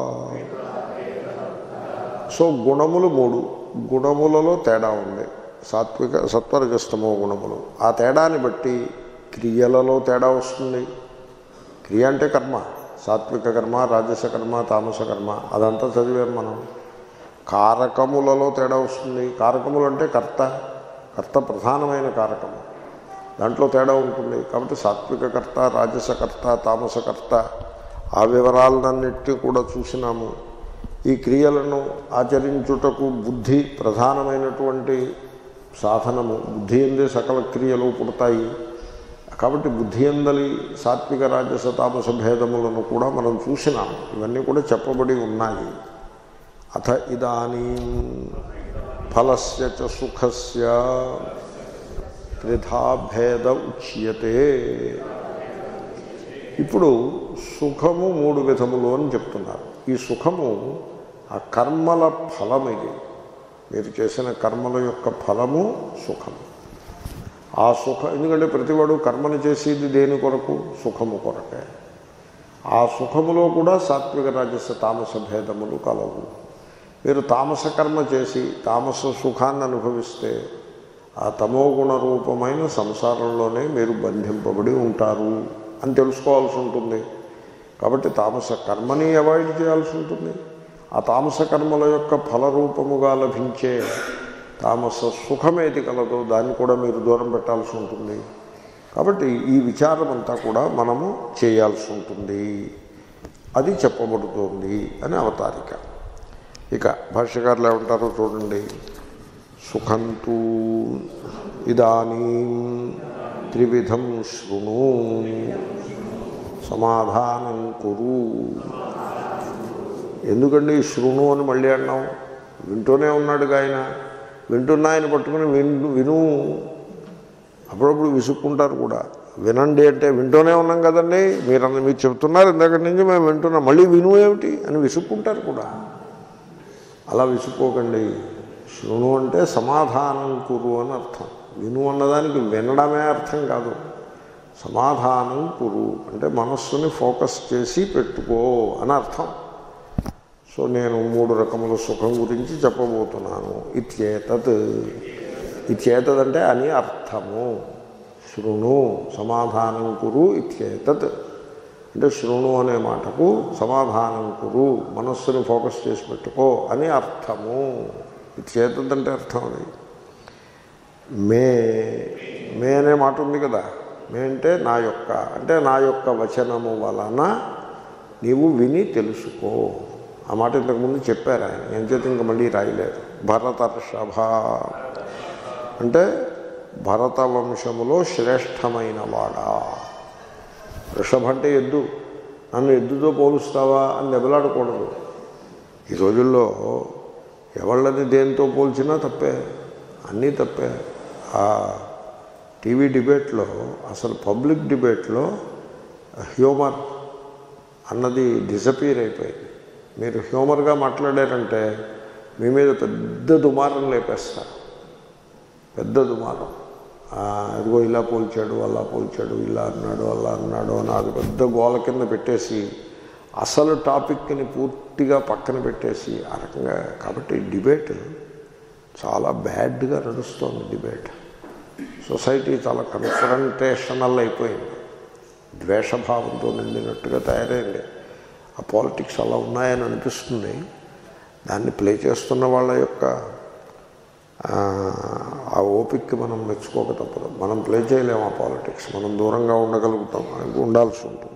సో గుణములు మూడు గుణములలో తేడా ఉంది సాత్విక సత్వరజస్తమో గుణములు ఆ తేడాన్ని బట్టి క్రియలలో తేడా వస్తుంది క్రియ అంటే కర్మ సాత్విక కర్మ రాజస కర్మ తామస కర్మ అదంతా చదివాం మనం కారకములలో తేడా వస్తుంది కారకములు అంటే కర్త కర్త ప్రధానమైన కారకము దాంట్లో తేడా ఉంటుంది కాబట్టి సాత్విక కర్త రాజస కర్త తామస కర్త ఆ వివరాలన్నిటి కూడా చూసినాము ఈ క్రియలను ఆచరించుటకు బుద్ధి ప్రధానమైనటువంటి సాధనము బుద్ధి ఎందే సకల క్రియలు పుడతాయి కాబట్టి బుద్ధి ఎందలి సాత్విక రాజస తామస భేదములను కూడా మనం చూసినాము ఇవన్నీ కూడా చెప్పబడి ఉన్నాయి అథ ఇదానీ ఫలస్య చ సుఖస్య త్రిధా భేద ఉచ్యతే ఇప్పుడు సుఖము మూడు విధములు అని చెప్తున్నారు ఈ సుఖము ఆ కర్మల ఫలం ఇది మీరు చేసిన కర్మల యొక్క ఫలము సుఖము ఆ సుఖ ఎందుకంటే ప్రతివాడు కర్మను చేసేది దేని కొరకు సుఖము కొరకే ఆ సుఖములో కూడా సాత్విక రాజస తామస భేదములు కలవు మీరు తామస కర్మ చేసి తామస సుఖాన్ని అనుభవిస్తే ఆ తమోగుణ రూపమైన సంసారంలోనే మీరు బంధింపబడి ఉంటారు అని తెలుసుకోవాల్సి ఉంటుంది కాబట్టి తామస కర్మని అవాయిడ్ చేయాల్సి ఉంటుంది ఆ తామస కర్మల యొక్క ఫలరూపముగా లభించే తామస సుఖమేది కలదో దాన్ని కూడా మీరు దూరం పెట్టాల్సి ఉంటుంది కాబట్టి ఈ విచారం అంతా కూడా మనము చేయాల్సి ఉంటుంది అది చెప్పబడుతోంది అని అవతారిక ఇక భాష్యకారులు ఏమంటారో చూడండి సుఖంతూ ఇదానీ త్రివిధం శృణు సమాధానం కురు ఎందుకండి ఈ శృణు అని మళ్ళీ అన్నాం వింటూనే ఉన్నాడుగా ఆయన వింటున్న ఆయన పట్టుకుని విను విను అప్పుడప్పుడు విసుక్కుంటారు కూడా వినండి అంటే వింటూనే ఉన్నాం కదండి మీరు అన్న- మీరు చెప్తున్నారు ఇందాక నుంచి మేము వింటున్నాం మళ్ళీ విను ఏమిటి అని విసుక్కుంటారు కూడా అలా విసుక్కోకండి శృణు అంటే సమాధానం కురు అని అర్థం విను అన్నదానికి వినడమే అర్థం కాదు సమాధానం కురు అంటే మనస్సుని ఫోకస్ చేసి పెట్టుకో అని అర్థం సో నేను మూడు రకముల సుఖం గురించి చెప్పబోతున్నాను ఇత్యేతత్ ఇత్యేతద్ అంటే అని అర్థము శృణు సమాధానం కురు ఇత్యేతత్ అంటే శృణు అనే మాటకు సమాధానం కురు మనస్సుని ఫోకస్ చేసి పెట్టుకో అని అర్థము ఇత్యేతద్ అంటే అర్థం అది మే మే అనే మాట ఉంది కదా మే అంటే నా యొక్క అంటే నా యొక్క వచనము వలన నీవు విని తెలుసుకో ఆ మాట ఇంతకుముందు చెప్పారు ఆయన ఏం చేత ఇంకా మళ్ళీ రాయలేదు భరతర్షభ అంటే భరత వంశములో శ్రేష్టమైన వాడా వృషభ అంటే ఎద్దు నన్ను ఎద్దుతో పోలుస్తావా అని దెబ్బలాడకూడదు ఈ రోజుల్లో ఎవళ్ళని దేంతో పోల్చినా తప్పే అన్నీ తప్పే ఆ టీవీ డిబేట్లో అసలు పబ్లిక్ డిబేట్లో హ్యూమర్ అన్నది డిసపీర్ అయిపోయింది మీరు హ్యూమర్గా మాట్లాడారంటే మీ మీద పెద్ద దుమారం లేపేస్తారు పెద్ద దుమారం ఆ, ఇదిగో ఇలా పోల్చాడు అలా పోల్చాడు ఇలా అన్నాడు అలా అన్నాడు అని అది పెద్ద గోల కింద పెట్టేసి అసలు టాపిక్ని పూర్తిగా పక్కన పెట్టేసి ఆ రకంగా కాబట్టి డిబేట్ చాలా బ్యాడ్గా నడుస్తోంది డిబేట్ సొసైటీ చాలా కన్ఫరంటేషనల్ అయిపోయింది ద్వేషభావంతో నిండినట్టుగా తయారైంది ఆ పాలిటిక్స్ అలా ఉన్నాయని అనిపిస్తుంది దాన్ని ప్లే చేస్తున్న వాళ్ళ యొక్క ఆ, ఆ ఓపిక్కి మనం మెచ్చుకోక తప్పదు మనం ప్లే చేయలేము ఆ పాలిటిక్స్ మనం దూరంగా ఉండగలుగుతాం ఉండాల్సి ఉంటుంది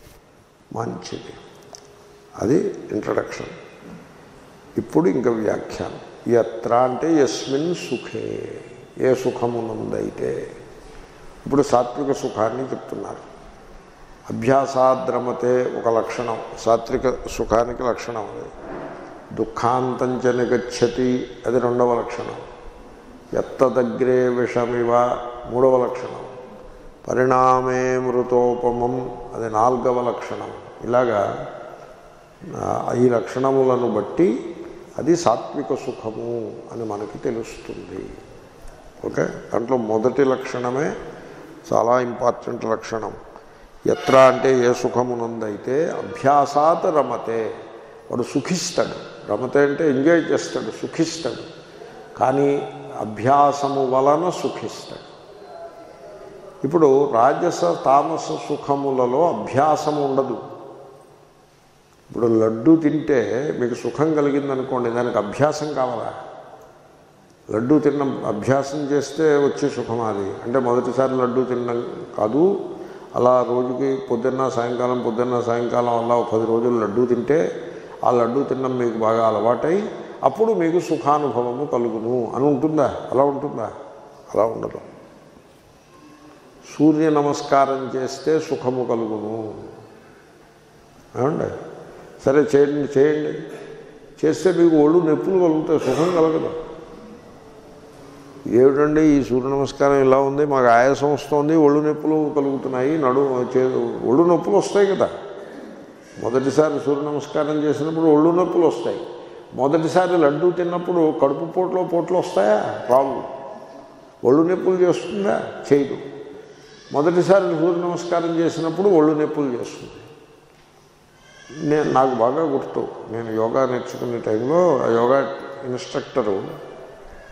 మంచిది అది ఇంట్రడక్షన్ ఇప్పుడు ఇంకా వ్యాఖ్యానం ఎత్ర అంటే యస్మిన్ సుఖే ఏ సుఖమునందైతే ఇప్పుడు సాత్విక సుఖాన్ని చెప్తున్నారు అభ్యాసాద్రమతే ఒక లక్షణం సాత్విక సుఖానికి లక్షణం అది దుఃఖాంతంచ నిగచ్చతి అది రెండవ లక్షణం ఎత్తదగ్రే విషమివ మూడవ లక్షణం పరిణామే మృతోపమం అది నాలుగవ లక్షణం ఇలాగా ఆ, ఈ లక్షణములను బట్టి అది సాత్విక సుఖము అని మనకి తెలుస్తుంది ఓకే దాంట్లో మొదటి లక్షణమే చాలా ఇంపార్టెంట్ లక్షణం ఎత్ర అంటే ఏ సుఖమునందైతే అభ్యాసాత్ రమతే వాడు సుఖిస్తాడు రమతే అంటే ఎంజాయ్ చేస్తాడు సుఖిస్తాడు కానీ అభ్యాసము వలన సుఖిస్తాడు ఇప్పుడు రాజస తామస సుఖములలో అభ్యాసం ఉండదు ఇప్పుడు లడ్డు తింటే మీకు సుఖం కలిగిందనుకోండి దానికి అభ్యాసం కావాలా లడ్డు తిన్న అభ్యాసం చేస్తే వచ్చే సుఖం అది అంటే మొదటిసారి లడ్డు తినడం కాదు అలా రోజుకి పొద్దున్న సాయంకాలం పొద్దున్న సాయంకాలం అలా ఒక పది రోజులు లడ్డు తింటే ఆ లడ్డు తినడం మీకు బాగా అలవాటై అప్పుడు మీకు సుఖానుభవము కలుగును అని ఉంటుందా అలా ఉంటుందా అలా ఉండదు సూర్య నమస్కారం చేస్తే సుఖము కలుగును ఏమండి సరే చేయండి చేయండి చేస్తే మీకు ఒళ్ళు నొప్పులు కలుగుతాయి సుఖం కలగదు ఏమిటండి ఈ సూర్య నమస్కారం ఇలా ఉంది మాకు ఆయాసం వస్తుంది ఒళ్ళు నొప్పులు కలుగుతున్నాయి నడు చే ఒళ్ళు నొప్పులు వస్తాయి కదా మొదటిసారి సూర్య నమస్కారం చేసినప్పుడు ఒళ్ళు నొప్పులు వస్తాయి మొదటిసారి లడ్డు తిన్నప్పుడు కడుపు పోట్లో పోట్లు వస్తాయా రావు ఒళ్ళు నొప్పులు చేస్తుందా చేయదు మొదటిసారి సూర్య నమస్కారం చేసినప్పుడు ఒళ్ళు నొప్పులు చేస్తుంది నేను నాకు బాగా గుర్తు నేను యోగా నేర్చుకునే టైంలో ఆ యోగా ఇన్స్ట్రక్టరు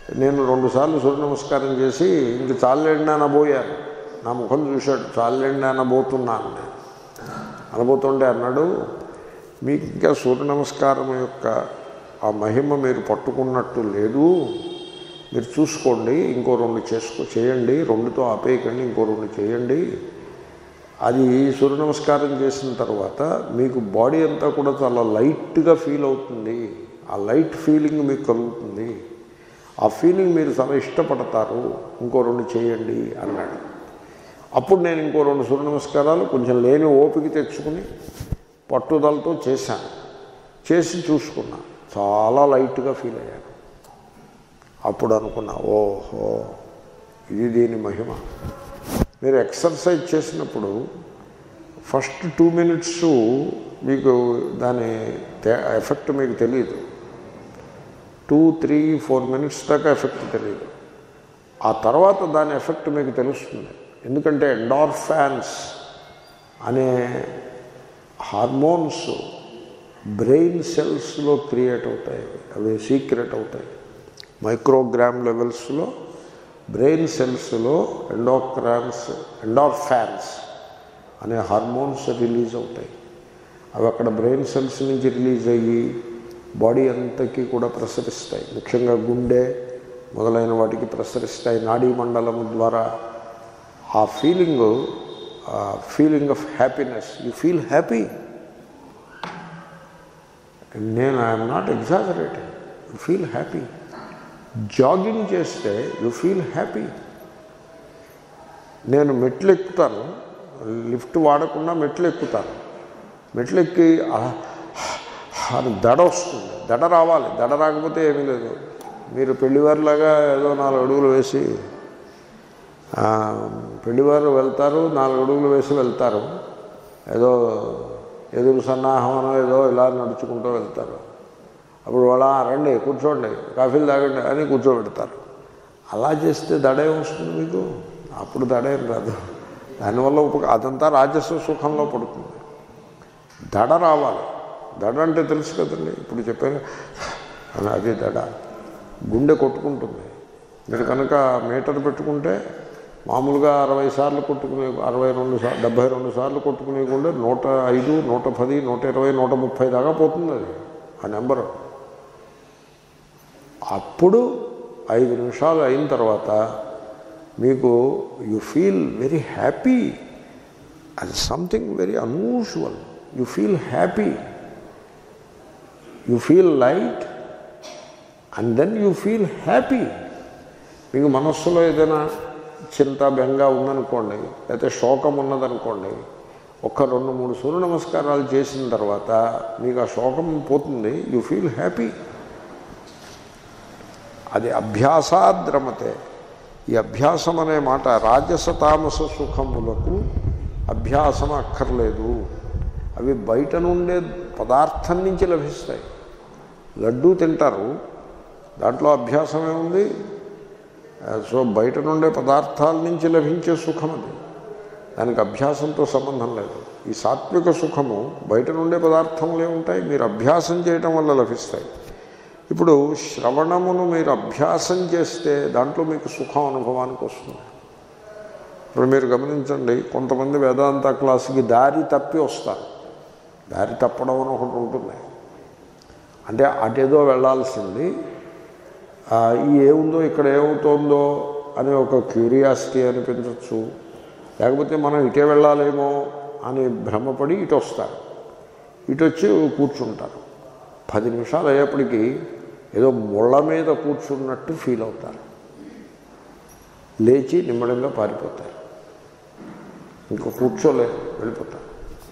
నేను రెండుసార్లు సూర్య నమస్కారం చేసి ఇంక చాలండి అనబోయాను నా ముఖం చూశాడు చాలండి అనబోతున్నాను నేను అనబోతుంటే అన్నాడు మీకు ఇంకా సూర్య నమస్కారం యొక్క ఆ మహిమ మీరు పట్టుకున్నట్టు లేదు మీరు చూసుకోండి ఇంకో రెండు చేసుకో చేయండి రెండుతో ఆపేయకండి ఇంకో రెండు చేయండి అది సూర్య నమస్కారం చేసిన తర్వాత మీకు బాడీ అంతా కూడా చాలా లైట్గా ఫీల్ అవుతుంది ఆ లైట్ ఫీలింగ్ మీకు కలుగుతుంది ఆ ఫీలింగ్ మీరు చాలా ఇష్టపడతారు ఇంకో రెండు చేయండి అన్నాడు అప్పుడు నేను ఇంకో రెండు సూర్య నమస్కారాలు కొంచెం లేని ఓపిక తెచ్చుకుని పట్టుదలతో చేశాను చేసి చూసుకున్నా చాలా లైట్గా ఫీల్ అయ్యాను అప్పుడు అనుకున్నా ఓహో ఇది దీని మహిమ మీరు ఎక్సర్సైజ్ చేసినప్పుడు ఫస్ట్ టూ మినిట్స్ మీకు దాని తే- ఎఫెక్ట్ మీకు తెలియదు టూ త్రీ ఫోర్ మినిట్స్ దాకా ఎఫెక్ట్ తెలియదు ఆ తర్వాత దాని ఎఫెక్ట్ మీకు తెలుస్తుంది ఎందుకంటే ఎండార్ఫాన్స్ అనే హార్మోన్స్ బ్రెయిన్ సెల్స్లో క్రియేట్ అవుతాయి అవి సీక్రెట్ అవుతాయి మైక్రోగ్రామ్ లెవెల్స్లో బ్రెయిన్ సెల్స్లో ఎండోక్రాన్స్ ఎండార్ఫాన్స్ అనే హార్మోన్స్ రిలీజ్ అవుతాయి అవి అక్కడ బ్రెయిన్ సెల్స్ నుంచి రిలీజ్ అయ్యి బాడీ అంతకి కూడా ప్రసరిస్తాయి ముఖ్యంగా గుండె మొదలైన వాటికి ప్రసరిస్తాయి నాడీ మండలం ద్వారా ఆ feeling feeling of happiness you feel happy నేను I'm not exaggerating you feel happy jogging చేస్తే యు ఫీల్ హ్యాపీ నేను మెట్లు ఎక్కుతాను లిఫ్ట్ వాడకుండా మెట్లు ఎక్కుతాను మెట్లు ఎక్కి ఆ, అని దడ వస్తుంది దడ రావాలి దడ రాకపోతే ఏమీ లేదు మీరు పెళ్లివారిలాగా ఏదో నాలుగు అడుగులు వేసి ఆ, పెళ్లివారు వెళ్తారు నాలుగు అడుగులు వేసి వెళ్తారు ఏదో ఎదురు సన్నాహమనో ఏదో ఇలా నడుచుకుంటూ వెళ్తారు అప్పుడు వాళ్ళ "ఆ, రండి కూర్చోండి కాఫీలు తాగండి అని కూర్చోబెడతారు అలా చేస్తే దడ వస్తుంది మీకు అప్పుడు దడ ఏం రాదు దానివల్ల ఉప అదంతా రాజస్వ సుఖంలో పడుతుంది దడ రావాలి దడ అంటే తెలుసు కదండి ఇప్పుడు చెప్పాను అని అది దడ గుండె కొట్టుకుంటుంది మీరు కనుక మీటర్ పెట్టుకుంటే మామూలుగా అరవై సార్లు కొట్టుకునే అరవై రెండు సార్లు డెబ్భై రెండు సార్లు కొట్టుకునే గుండె నూట ఐదు నూట పది నూట ఇరవై నూట ముప్పై దాకా పోతుంది అది ఆ నెంబరు అప్పుడు ఐదు నిమిషాలు అయిన తర్వాత మీకు యు ఫీల్ వెరీ హ్యాపీ అది something very unusual you feel happy you feel light and then you feel happy మీకు మనస్సులో ఏదైనా చింత బెంగ ఉందనుకోండి లేకపోతే శోకం ఉన్నదనుకోండి ఒక్క రెండు మూడు సూర్య నమస్కారాలు చేసిన తర్వాత మీకు ఆ శోకం పోతుంది యూ ఫీల్ హ్యాపీ అది అభ్యాసాద్రమతే ఈ అభ్యాసం అనే మాట రాజస తామస సుఖములకు అభ్యాసం అక్కర్లేదు అవి బయట నుండే పదార్థం నుంచి లభిస్తాయి లడ్డూ తింటారు దాంట్లో అభ్యాసం ఏముంది ఆ, సో బయట నుండే పదార్థాల నుంచి లభించే సుఖం అది దానికి అభ్యాసంతో సంబంధం లేదు ఈ సాత్విక సుఖము బయట నుండే పదార్థములే ఉంటాయి మీరు అభ్యాసం చేయటం వల్ల లభిస్తాయి ఇప్పుడు శ్రవణమును మీరు అభ్యాసం చేస్తే దాంట్లో మీకు సుఖం అనుభవానికి వస్తుంది ఇప్పుడు మీరు గమనించండి కొంతమంది వేదాంత క్లాసుకి దారి తప్పి వస్తారు దారి తప్పడం అని ఒకటి ఉంటుంది అంటే అటేదో వెళ్ళాల్సింది ఆ, ఈ ఏముందో ఇక్కడ ఏమవుతోందో అనే ఒక క్యూరియాసిటీ అనిపించవచ్చు లేకపోతే మనం ఇటే వెళ్ళాలేమో అని భ్రమపడి ఇటు వస్తారు ఇటు వచ్చి కూర్చుంటారు పది నిమిషాలు అయ్యేప్పటికీ ఏదో ముళ్ళ మీద కూర్చున్నట్టు ఫీల్ అవుతారు లేచి నిమ్మడంగా పారిపోతారు ఇంకా కూర్చోలేరు వెళ్ళిపోతారు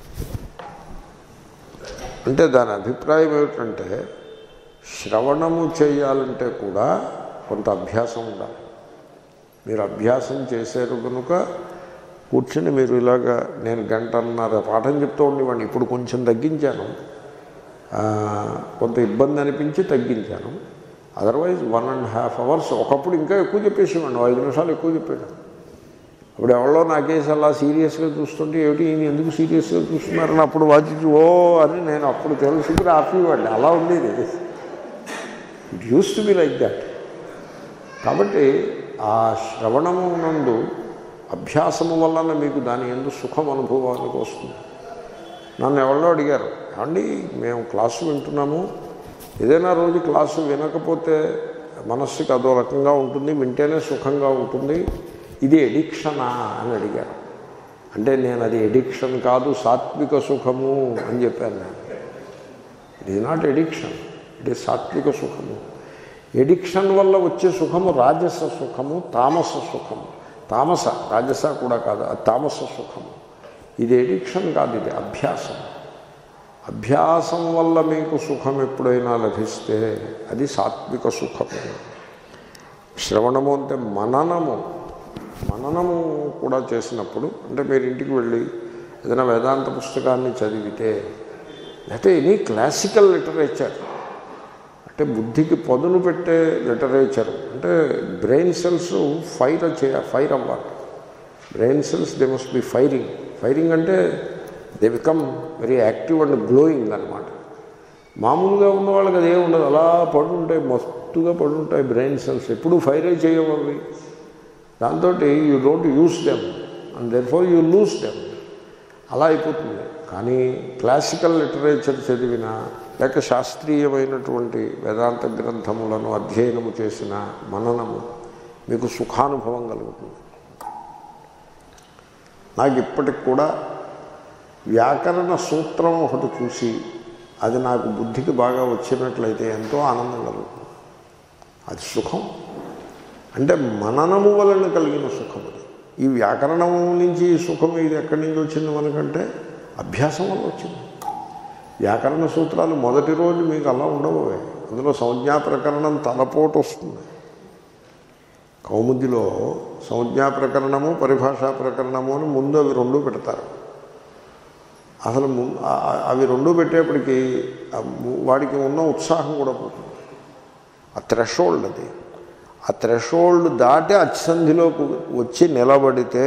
అంటే దాని అభిప్రాయం ఏమిటంటే శ్రవణము చేయాలంటే కూడా కొంత అభ్యాసం ఉండాలి మీరు అభ్యాసం చేశారు కనుక కూర్చుని మీరు ఇలాగా నేను గంటన్నర పాఠం చెప్తూ ఉండేవాడిని ఇప్పుడు కొంచెం తగ్గించాను ఆ, కొంత ఇబ్బంది అనిపించి తగ్గించాను otherwise one and half hours ఒకప్పుడు ఇంకా ఎక్కువ చెప్పేసేవాడిని ఐదు నిమిషాలు ఎక్కువ చెప్పాను అప్పుడు ఎవరో నాకేసి అలా సీరియస్గా చూస్తుంటే ఏమిటి ఈయన ఎందుకు సీరియస్గా చూస్తున్నారని అప్పుడు వాచి ఓ అని నేను అప్పుడు తెలుసుకుని ఆపేవాడిని అలా ఉండేది it use to be like that కాబట్టి ఆ శ్రవణము నందు అభ్యాసము వలన మీకు దాని ఎందు సుఖం అనుభవానికి వస్తుంది నన్ను ఎవరో అడిగారు అండి మేము క్లాసు వింటున్నాము ఏదైనా రోజు క్లాసు వినకపోతే మనస్సుకి అదో రకంగా ఉంటుంది వింటేనే సుఖంగా ఉంటుంది ఇది ఎడిక్షనా అని అడిగారు అంటే నేను అది ఎడిక్షన్ కాదు సాత్విక సుఖము అని చెప్పాను నేను it is not addiction it is సాత్విక సుఖము ఎడిక్షన్ వల్ల వచ్చే సుఖము రాజస సుఖము తామస సుఖము తామస రాజస కూడా కాదు అది తామస సుఖము ఇది ఎడిక్షన్ కాదు ఇది అభ్యాసం అభ్యాసం వల్ల మీకు సుఖం ఎప్పుడైనా లభిస్తే అది సాత్విక సుఖము శ్రవణము అంటే మననము మననము కూడా చేసినప్పుడు అంటే మీరు ఇంటికి వెళ్ళి ఏదైనా వేదాంత పుస్తకాన్ని చదివితే లేకపోతే ఎనీ క్లాసికల్ లిటరేచర్ అంటే బుద్ధికి పదును పెట్టే లిటరేచర్ అంటే బ్రెయిన్ సెల్స్ ఫైర్ చేయ ఫైర్ అవ్వాలి brain cells they must be firing firing అంటే they become very active and glowing అనమాట మామూలుగా ఉన్న వాళ్ళకి అది ఏమి ఉండదు అలా పడుంటాయి మస్తుగా పడుంటాయి బ్రెయిన్ సెల్స్ ఎప్పుడు ఫైరే చేయవు అవి దాంతో you don't use them and therefore you lose them అలా అయిపోతుంది కానీ క్లాసికల్ లిటరేచర్ చదివిన లేక శాస్త్రీయమైనటువంటి వేదాంత గ్రంథములను అధ్యయనము చేసిన మననము మీకు సుఖానుభవం కలుగుతుంది నాకు ఇప్పటికి కూడా వ్యాకరణ సూత్రం ఒకటి చూసి అది నాకు బుద్ధికి బాగా వచ్చినట్లయితే ఎంతో ఆనందం కలుగుతుంది అది సుఖం అంటే మననము వలన కలిగిన సుఖం అది ఈ వ్యాకరణము నుంచి ఈ సుఖం ఇది ఎక్కడి నుంచి వచ్చింది మనకంటే అభ్యాసం వల్ల వచ్చింది వ్యాకరణ సూత్రాలు మొదటి రోజు మీకు అలా ఉండవు అవి. అందులో సంజ్ఞా ప్రకరణం తలపోటు వస్తుంది కౌముదిలో సంజ్ఞా ప్రకరణము పరిభాషా ప్రకరణము అని ముందు అవి రెండు పెడతారు అసలు ము- ఆ- ఆ- అవి రెండు పెట్టేప్పటికి ఆ ము- వాడికి ఉన్న ఉత్సాహం కూడా పోతుంది ఆ థ్రెషోల్డ్ అది ఆ థ్రెషోల్డ్ దాటి అచ్చంధిలోకి వచ్చి నిలబడితే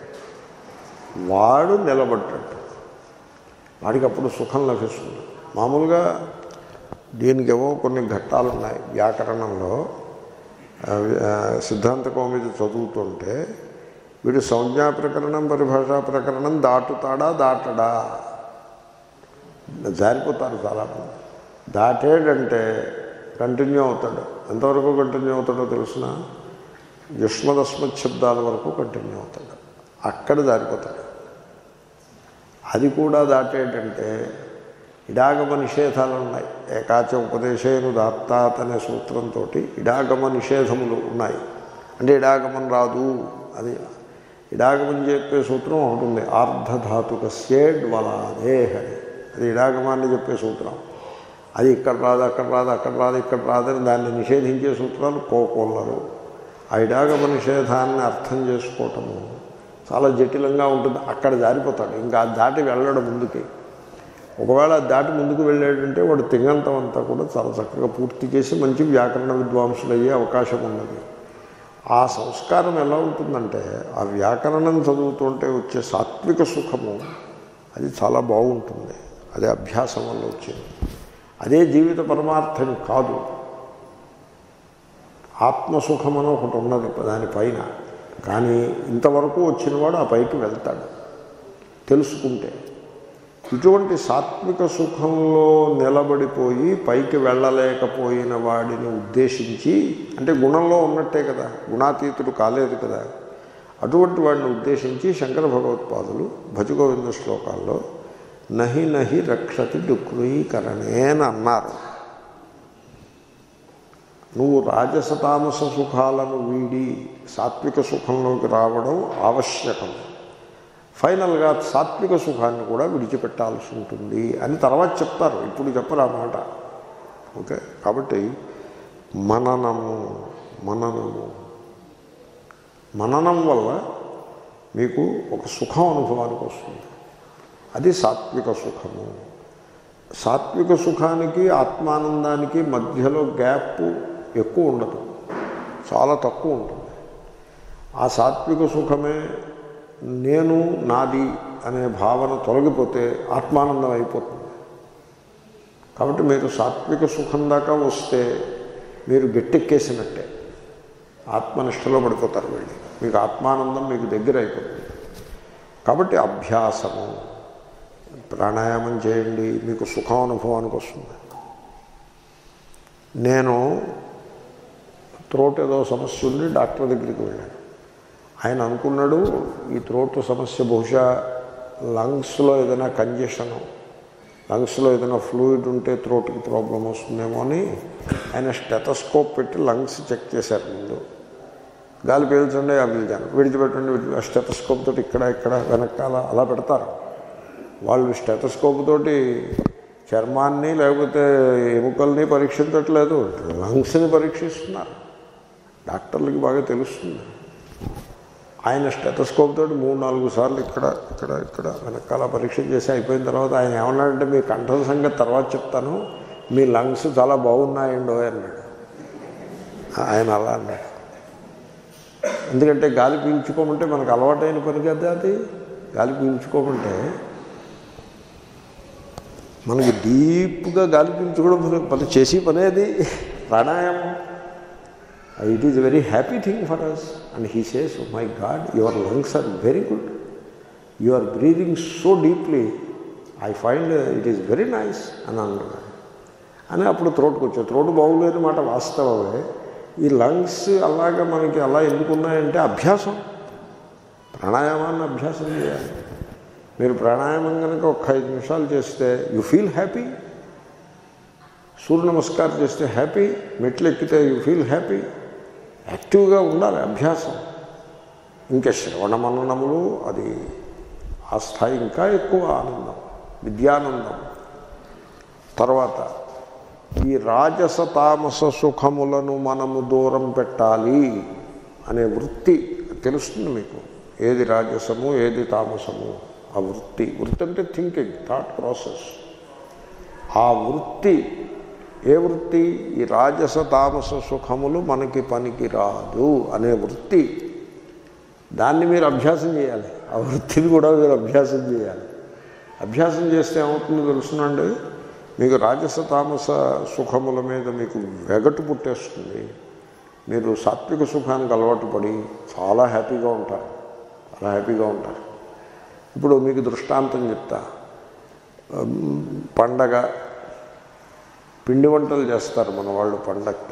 వాడు నిలబడ్డట్టు వాడికి అప్పుడు సుఖం లభిస్తుంది మామూలుగా దీనికి ఏవో కొన్ని ఘట్టాలు ఉన్నాయి వ్యాకరణంలో ఆ, ఆ, సిద్ధాంత కౌమిది చదువుతుంటే వీడు సంజ్ఞా ప్రకరణం పరిభాషా ప్రకరణం దాటుతాడా దాటడా జారిపోతారు చాలామంది దాటేడంటే కంటిన్యూ అవుతాడు ఎంతవరకు కంటిన్యూ అవుతాడో తెలిసిన యుష్మదస్మత్ శబ్దాల వరకు కంటిన్యూ అవుతాడు అక్కడ జారిపోతాడు అది కూడా దాటేటంటే ఇడాగమ నిషేధాలు ఉన్నాయి ఏకాచ ఉపదేశేను దాత్తాత్ అనే సూత్రంతో ఇడాగమ నిషేధములు ఉన్నాయి అంటే ఇడాగమం రాదు అది ఇడాగమని చెప్పే సూత్రం ఒకటి ఉంది ఆర్ధధాతుక సేడ్ వలాదే అని అది ఇడాగమాన్ని చెప్పే సూత్రం అది ఇక్కడ రాదు అక్కడ రాదు అక్కడ రాదు ఇక్కడ రాదని దాన్ని నిషేధించే సూత్రాలు కోకొల్లరు ఆ ఇడాగమ నిషేధాన్ని అర్థం చేసుకోవటము చాలా జటిలంగా ఉంటుంది అక్కడ జారిపోతాడు ఇంకా ఆ దాటి వెళ్ళడం ముందుకి ఒకవేళ అది దాటి ముందుకు వెళ్ళాడంటే వాడు తింగంతం అంతా కూడా చాలా చక్కగా పూర్తి చేసి మంచి వ్యాకరణ విద్వాంసులు అయ్యే అవకాశం ఉన్నది ఆ సంస్కారం ఎలా ఉంటుందంటే ఆ వ్యాకరణం చదువుతుంటే వచ్చే సాత్విక సుఖము అది చాలా బాగుంటుంది అదే అభ్యాసం వల్ల వచ్చింది అదే జీవిత పరమార్థం కాదు ఆత్మసుఖం అని ఒకటి ఉన్నది దానిపైన కానీ ఇంతవరకు వచ్చినవాడు ఆ పైకి వెళ్తాడు తెలుసుకుంటే ఇటువంటి సాత్విక సుఖంలో నిలబడిపోయి పైకి వెళ్ళలేకపోయిన వాడిని ఉద్దేశించి అంటే గుణంలో ఉన్నట్టే కదా గుణాతీతుడు కాలేదు కదా అటువంటి వాడిని ఉద్దేశించి శంకర భగవత్పాదులు భజగోవింద శ్లోకాల్లో నహి నహి రక్షతి డుక్రీకరణే అని అన్నారు నువ్వు రాజస తామస సుఖాలను వీడి సాత్విక సుఖంలోకి రావడం ఆవశ్యకం ఫైనల్గా సాత్విక సుఖాన్ని కూడా విడిచిపెట్టాల్సి ఉంటుంది అని తర్వాత చెప్తారు ఇప్పుడు చెప్పరు ఆ మాట ఓకే కాబట్టి మననము మననము మననం వల్ల మీకు ఒక సుఖం అనుభవానికి వస్తుంది అది సాత్విక సుఖము సాత్విక సుఖానికి ఆత్మానందానికి మధ్యలో గ్యాప్ ఎక్కువ ఉండదు చాలా తక్కువ ఉంటుంది ఆ సాత్విక సుఖమే నేను నాది అనే భావన తొలగిపోతే ఆత్మానందం అయిపోతుంది కాబట్టి మీరు సాత్విక సుఖం దాకా వస్తే మీరు గట్టెక్కేసినట్టే ఆత్మనిష్టలో పడిపోతారు వీళ్ళు మీకు ఆత్మానందం మీకు దగ్గర అయిపోతుంది కాబట్టి అభ్యాసము ప్రాణాయామం చేయండి మీకు సుఖం అనుభవానికి వస్తుంది నేను త్రోట్ ఏదో సమస్య ఉండి డాక్టర్ దగ్గరికి వెళ్ళాను ఆయన అనుకున్నాడు ఈ త్రోట్ సమస్య బహుశా లంగ్స్లో ఏదైనా కంజెషను లంగ్స్లో ఏదైనా ఫ్లూయిడ్ ఉంటే త్రోట్కి ప్రాబ్లం వస్తుందేమో అని ఆయన స్టెటస్కోప్ పెట్టి లంగ్స్ చెక్ చేశారు ముందు గాలి పీల్చండి ఆ పీల్చాను విడిచిపెట్టండి విడిచి ఆ స్టెటస్కోప్ తోటి ఇక్కడ ఇక్కడ వెనకాల అలా పెడతారు వాళ్ళు స్టెటస్కోప్ తోటి చర్మాన్ని లేకపోతే ఎముకల్ని పరీక్షించట్లేదు లంగ్స్ని పరీక్షిస్తున్నారు డాక్టర్లకి బాగా తెలుస్తుంది ఆయన స్టెటస్కోప్ తోటి మూడు నాలుగు సార్లు ఇక్కడ ఇక్కడ ఇక్కడ వెనకాల పరీక్ష చేసి అయిపోయిన తర్వాత ఆయన ఏమన్నాడంటే మీ కంఠం సంగతి తర్వాత చెప్తాను మీ లంగ్స్ చాలా బాగున్నాయండో అన్నాడు ఆయన అలా అన్నాడు ఎందుకంటే గాలి పీల్చుకోమంటే మనకు అలవాటైన పని కదా అది గాలి పీల్చుకోమంటే మనకి డీప్గా గాలి పీల్చుకోవడం మన- పని చేసి పనే అది ప్రాణాయామం it is very happy thing for us and he says my God your lungs are very good you are breathing so deeply I find it is very nice అని అన్నాడు అని అప్పుడు త్రోట్కి వచ్చాడు త్రోట్ బాగులేదు మాట వాస్తవమే ఈ లంగ్స్ అలాగా మనకి అలా ఎందుకున్నాయంటే అభ్యాసం ప్రాణాయామాన్ని అభ్యాసం చేయాలి మీరు ప్రాణాయామం కనుక ఒక ఐదు నిమిషాలు చేస్తే యు ఫీల్ హ్యాపీ సూర్య నమస్కారం చేస్తే హ్యాపీ మెట్లు ఎక్కితే యు ఫీల్ హ్యాపీ యాక్టివ్గా ఉండాలి అభ్యాసం ఇంకా శ్రవణ మననములు అది ఆ స్థాయి ఇంకా ఎక్కువ ఆనందం విద్యానందం తర్వాత ఈ రాజస తామస సుఖములను మనము దూరం పెట్టాలి అనే వృత్తి తెలుస్తుంది మీకు ఏది రాజసము ఏది తామసము ఆ వృత్తి వృత్తి అంటే థింకింగ్ థాట్ ప్రాసెస్ ఆ వృత్తి ఏ వృత్తి ఈ రాజస తామస సుఖములు మనకి పనికి రాదు అనే వృత్తి దాన్ని మీరు అభ్యాసం చేయాలి ఆ వృత్తిని కూడా మీరు అభ్యాసం చేయాలి అభ్యాసం చేస్తే ఏమవుతుందో తెలుసునండి మీకు రాజస తామస సుఖముల మీద మీకు వెగటు పుట్టేస్తుంది మీరు సాత్విక సుఖానికి అలవాటు పడి చాలా హ్యాపీగా ఉంటారు చాలా హ్యాపీగా ఉంటారు ఇప్పుడు మీకు దృష్టాంతం చెప్తా ఉమ్, పండగ పిండి వంటలు చేస్తారు మన వాళ్ళు పండగకి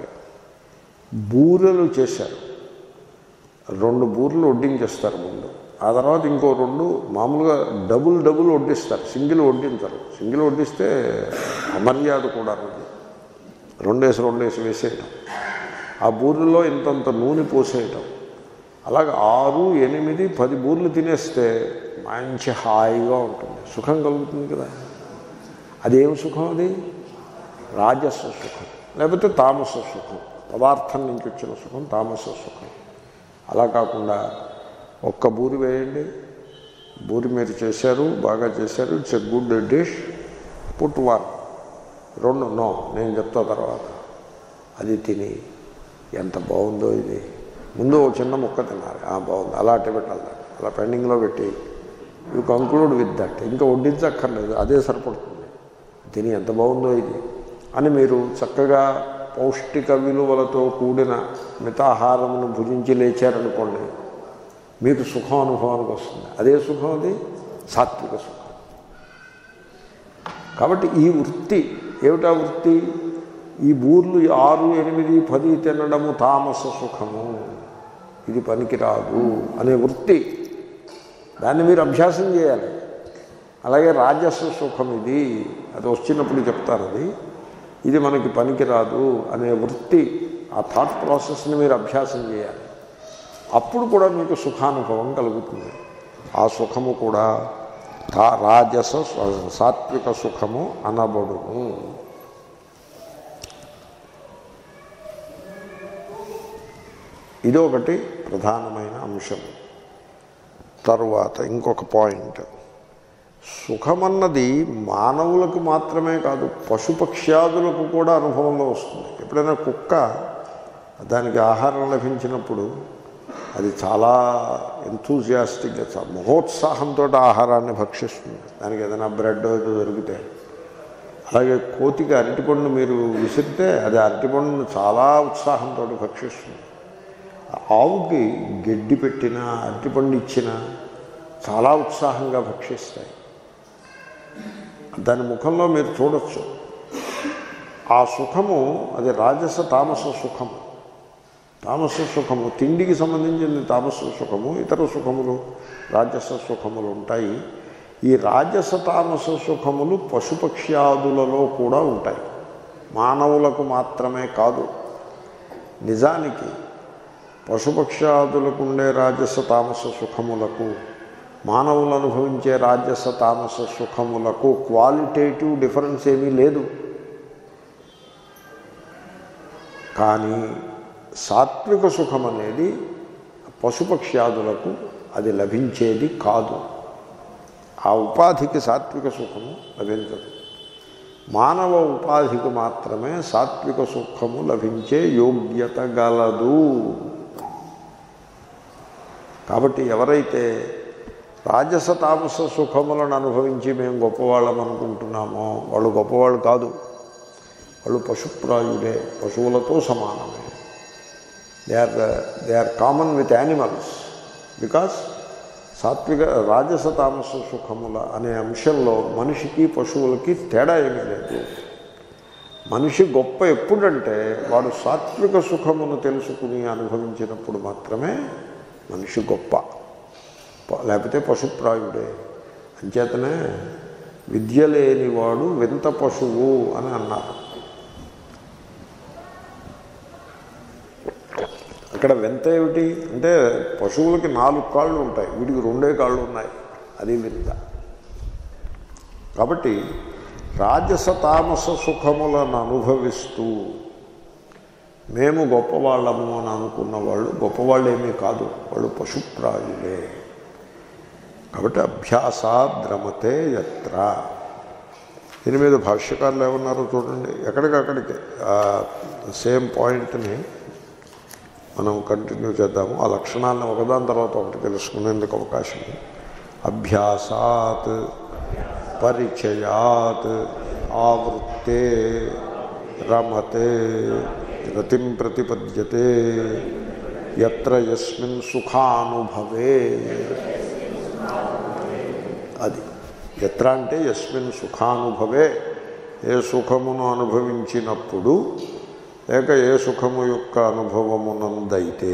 బూరెలు చేశారు రెండు బూరెలు వడ్డించేస్తారు ముందు ఆ తర్వాత ఇంకో రెండు మామూలుగా డబుల్ డబుల్ వడ్డిస్తారు సింగిల్ వడ్డించరు సింగిల్ వడ్డిస్తే అమర్యాద కూడా అది. రెండేసి రెండేసి వేసేయటం ఆ బూరెలో ఇంతంత నూనె పోసేయటం అలాగే ఆరు ఎనిమిది పది బూర్లు తినేస్తే మంచి హాయిగా ఉంటుంది సుఖం కలుగుతుంది కదా అదేం సుఖం అది రాజస సుఖం లేకపోతే తామస సుఖం పదార్థం నుంచి వచ్చిన సుఖం తామస సుఖం అలా కాకుండా ఒక్క బూరి వేయండి బూరి మీరు చేశారు బాగా చేశారు it's a good dish put one రెండు నో నేను చెప్తా తర్వాత అది తిని ఎంత బాగుందో ఇది ముందు ఓ చిన్న ముక్క తినాలి ఆ బాగుంది అలా అట్టే పెట్టాలి దాన్ని. అలా పెండింగ్లో పెట్టి యూ కంక్లూడ్ విత్ దట్ ఇంకా వడ్డించక్కర్లేదు అదే సరిపడుతుంది తిని ఎంత బాగుందో ఇది అని మీరు చక్కగా పౌష్టిక విలువలతో కూడిన మితాహారమును భుజించి లేచారనుకోండి మీకు సుఖం అనుభవానికి వస్తుంది అదే సుఖం అది సాత్విక సుఖం కాబట్టి ఈ వృత్తి ఏమిటా వృత్తి ఈ బూర్లు ఆరు ఎనిమిది పది తినడము తామస సుఖము ఇది పనికిరాదు అనే వృత్తి దాన్ని మీరు అభ్యాసం చేయాలి అలాగే రాజస్వ సుఖం ఇది అది వచ్చినప్పుడు చెప్తాను అది ఇది మనకి పనికిరాదు అనే వృత్తి ఆ థాట్ ప్రాసెస్ని మీరు అభ్యాసం చేయాలి అప్పుడు కూడా మీకు సుఖానుభవం కలుగుతుంది ఆ సుఖము కూడా తా రాజస సాత్విక సుఖము అనబడును ఇది ఒకటి ప్రధానమైన అంశం తరువాత ఇంకొక పాయింట్ సుఖమన్నది మానవులకు మాత్రమే కాదు పశుపక్ష్యాదులకు కూడా అనుభవంలో వస్తుంది ఎప్పుడైనా కుక్క దానికి ఆహారం లభించినప్పుడు అది చాలా ఎంతూజియాస్టిక్గా చాలా మహోత్సాహంతో ఆహారాన్ని భక్షిస్తుంది దానికి ఏదైనా బ్రెడ్ ఏదో దొరికితే అలాగే కోతికి అరటిపండు మీరు విసిరితే అది అరటిపండును చాలా ఉత్సాహంతో భక్షిస్తుంది ఆవుకి గడ్డి పెట్టినా అరటిపండు ఇచ్చినా చాలా ఉత్సాహంగా భక్షిస్తాయి దాని ముఖంలో మీరు చూడొచ్చు ఆ సుఖము అది రాజస తామస సుఖము తామస సుఖము తిండికి సంబంధించింది తామస సుఖము ఇతర సుఖములు రాజస సుఖములు ఉంటాయి ఈ రాజస తామస సుఖములు పశుపక్ష్యాదులలో కూడా ఉంటాయి మానవులకు మాత్రమే కాదు నిజానికి పశుపక్ష్యాదులకు ఉండే రాజస తామస సుఖములకు మానవులు అనుభవించే రాజస తామస సుఖములకు క్వాలిటేటివ్ డిఫరెన్స్ ఏమీ లేదు కానీ సాత్విక సుఖం అనేది పశుపక్ష్యాదులకు అది లభించేది కాదు ఆ ఉపాధికి సాత్విక సుఖము లభించదు మానవ ఉపాధికి మాత్రమే సాత్విక సుఖము లభించే యోగ్యత గలదు కాబట్టి ఎవరైతే రాజస తామస సుఖములను అనుభవించి మేము గొప్పవాళ్ళం అనుకుంటున్నామో వాళ్ళు గొప్పవాళ్ళు కాదు వాళ్ళు పశుప్రాయుడే పశువులతో సమానమే they are they are common with animals because సాత్విక రాజస తామస సుఖముల అనే అంశంలో మనిషికి పశువులకి తేడా ఏమీ లేదు మనిషి గొప్ప ఎప్పుడంటే వాడు సాత్విక సుఖమును తెలుసుకుని అనుభవించినప్పుడు మాత్రమే మనిషి గొప్ప ప- లేకపోతే పశుప్రాయుడే అంచేతనే విద్య లేనివాడు వింత పశువు అని అన్నారు అక్కడ వింత ఏమిటి అంటే పశువులకి నాలుగు కాళ్ళు ఉంటాయి వీడికి రెండే కాళ్ళు ఉన్నాయి అది వింత కాబట్టి రాజస తామస సుఖములను అనుభవిస్తూ మేము గొప్పవాళ్ళము అని అనుకున్న వాళ్ళు గొప్పవాళ్ళు ఏమీ కాదు వాళ్ళు పశుప్రాయులే కాబట్టి అభ్యాసాద్రమతే యత్ర దీని మీద భాష్యకారులు ఏమన్నారో చూడండి ఎక్కడికక్కడికి సేమ్ పాయింట్ని మనం కంటిన్యూ చేద్దాము ఆ లక్షణాలను ఒకదాని తర్వాత ఒకటి తెలుసుకునేందుకు అవకాశం ఉంది. అభ్యాసాత్ పరిచయాత్ ఆవృత్తే రమతే రతిం ప్రతిపద్యతే ఎత్ర యస్మిన్ సుఖానుభవే అది ఎత్ర అంటే యస్మిన్ సుఖానుభవే ఏ సుఖమును అనుభవించినప్పుడు లేక ఏ సుఖము యొక్క అనుభవమునందైతే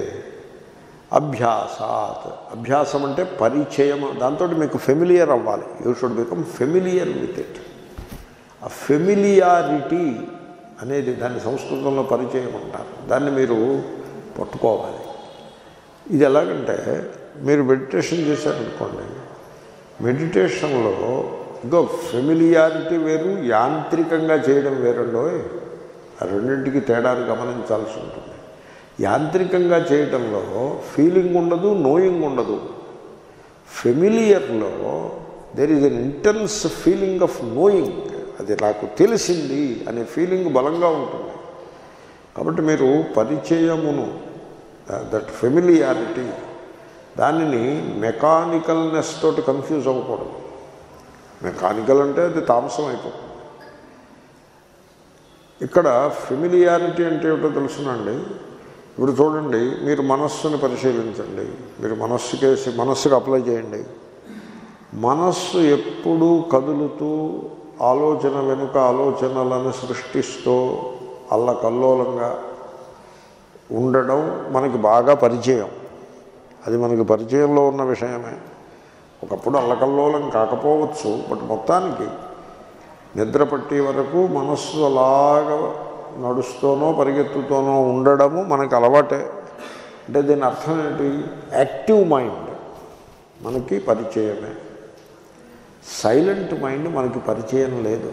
అభ్యాసాత్ అభ్యాసం అంటే పరిచయం దాంతో మీకు ఫెమిలియర్ అవ్వాలి you should become familiar with it ఆ ఫెమిలియారిటీ అనేది దాన్ని సంస్కృతంలో పరిచయం అంటారు దాన్ని మీరు పట్టుకోవాలి ఇది ఎలాగంటే మీరు మెడిటేషన్ చేశారనుకోండి మెడిటేషన్లో ఇంకో ఫెమిలియారిటీ వేరు యాంత్రికంగా చేయడం వేరండో ఆ రెండింటికి తేడాను గమనించాల్సి ఉంటుంది యాంత్రికంగా చేయడంలో ఫీలింగ్ ఉండదు నోయింగ్ ఉండదు ఫెమిలియర్లో there is an intense feeling of knowing అది నాకు తెలిసింది అనే ఫీలింగ్ బలంగా ఉంటుంది కాబట్టి మీరు పరిచయమును దట్ ఫెమిలియారిటీ దానిని మెకానికల్నెస్ తోటి కన్ఫ్యూజ్ అవ్వకూడదు మెకానికల్ అంటే అది తామసం అయిపోతుంది ఇక్కడ ఫెమిలియారిటీ అంటే ఏమిటో తెలుసునండి ఇప్పుడు చూడండి మీరు మనస్సుని పరిశీలించండి మీరు మనస్సుకేసి మనస్సుకి అప్లై చేయండి మనస్సు ఎప్పుడూ కదులుతూ ఆలోచన వెనుక ఆలోచనలను సృష్టిస్తూ అల్లకల్లోలంగా ఉండడం మనకి బాగా పరిచయం అది మనకి పరిచయంలో ఉన్న విషయమే ఒకప్పుడు అల్లకల్లోలం కాకపోవచ్చు బట్ మొత్తానికి నిద్ర పట్టే వరకు మనస్సు అలాగా నడుస్తూనో పరిగెత్తుతూనో ఉండడము మనకు అలవాటే అంటే దీని అర్థం ఏంటి యాక్టివ్ మైండ్ మనకి పరిచయమే సైలెంట్ మైండ్ మనకి పరిచయం లేదు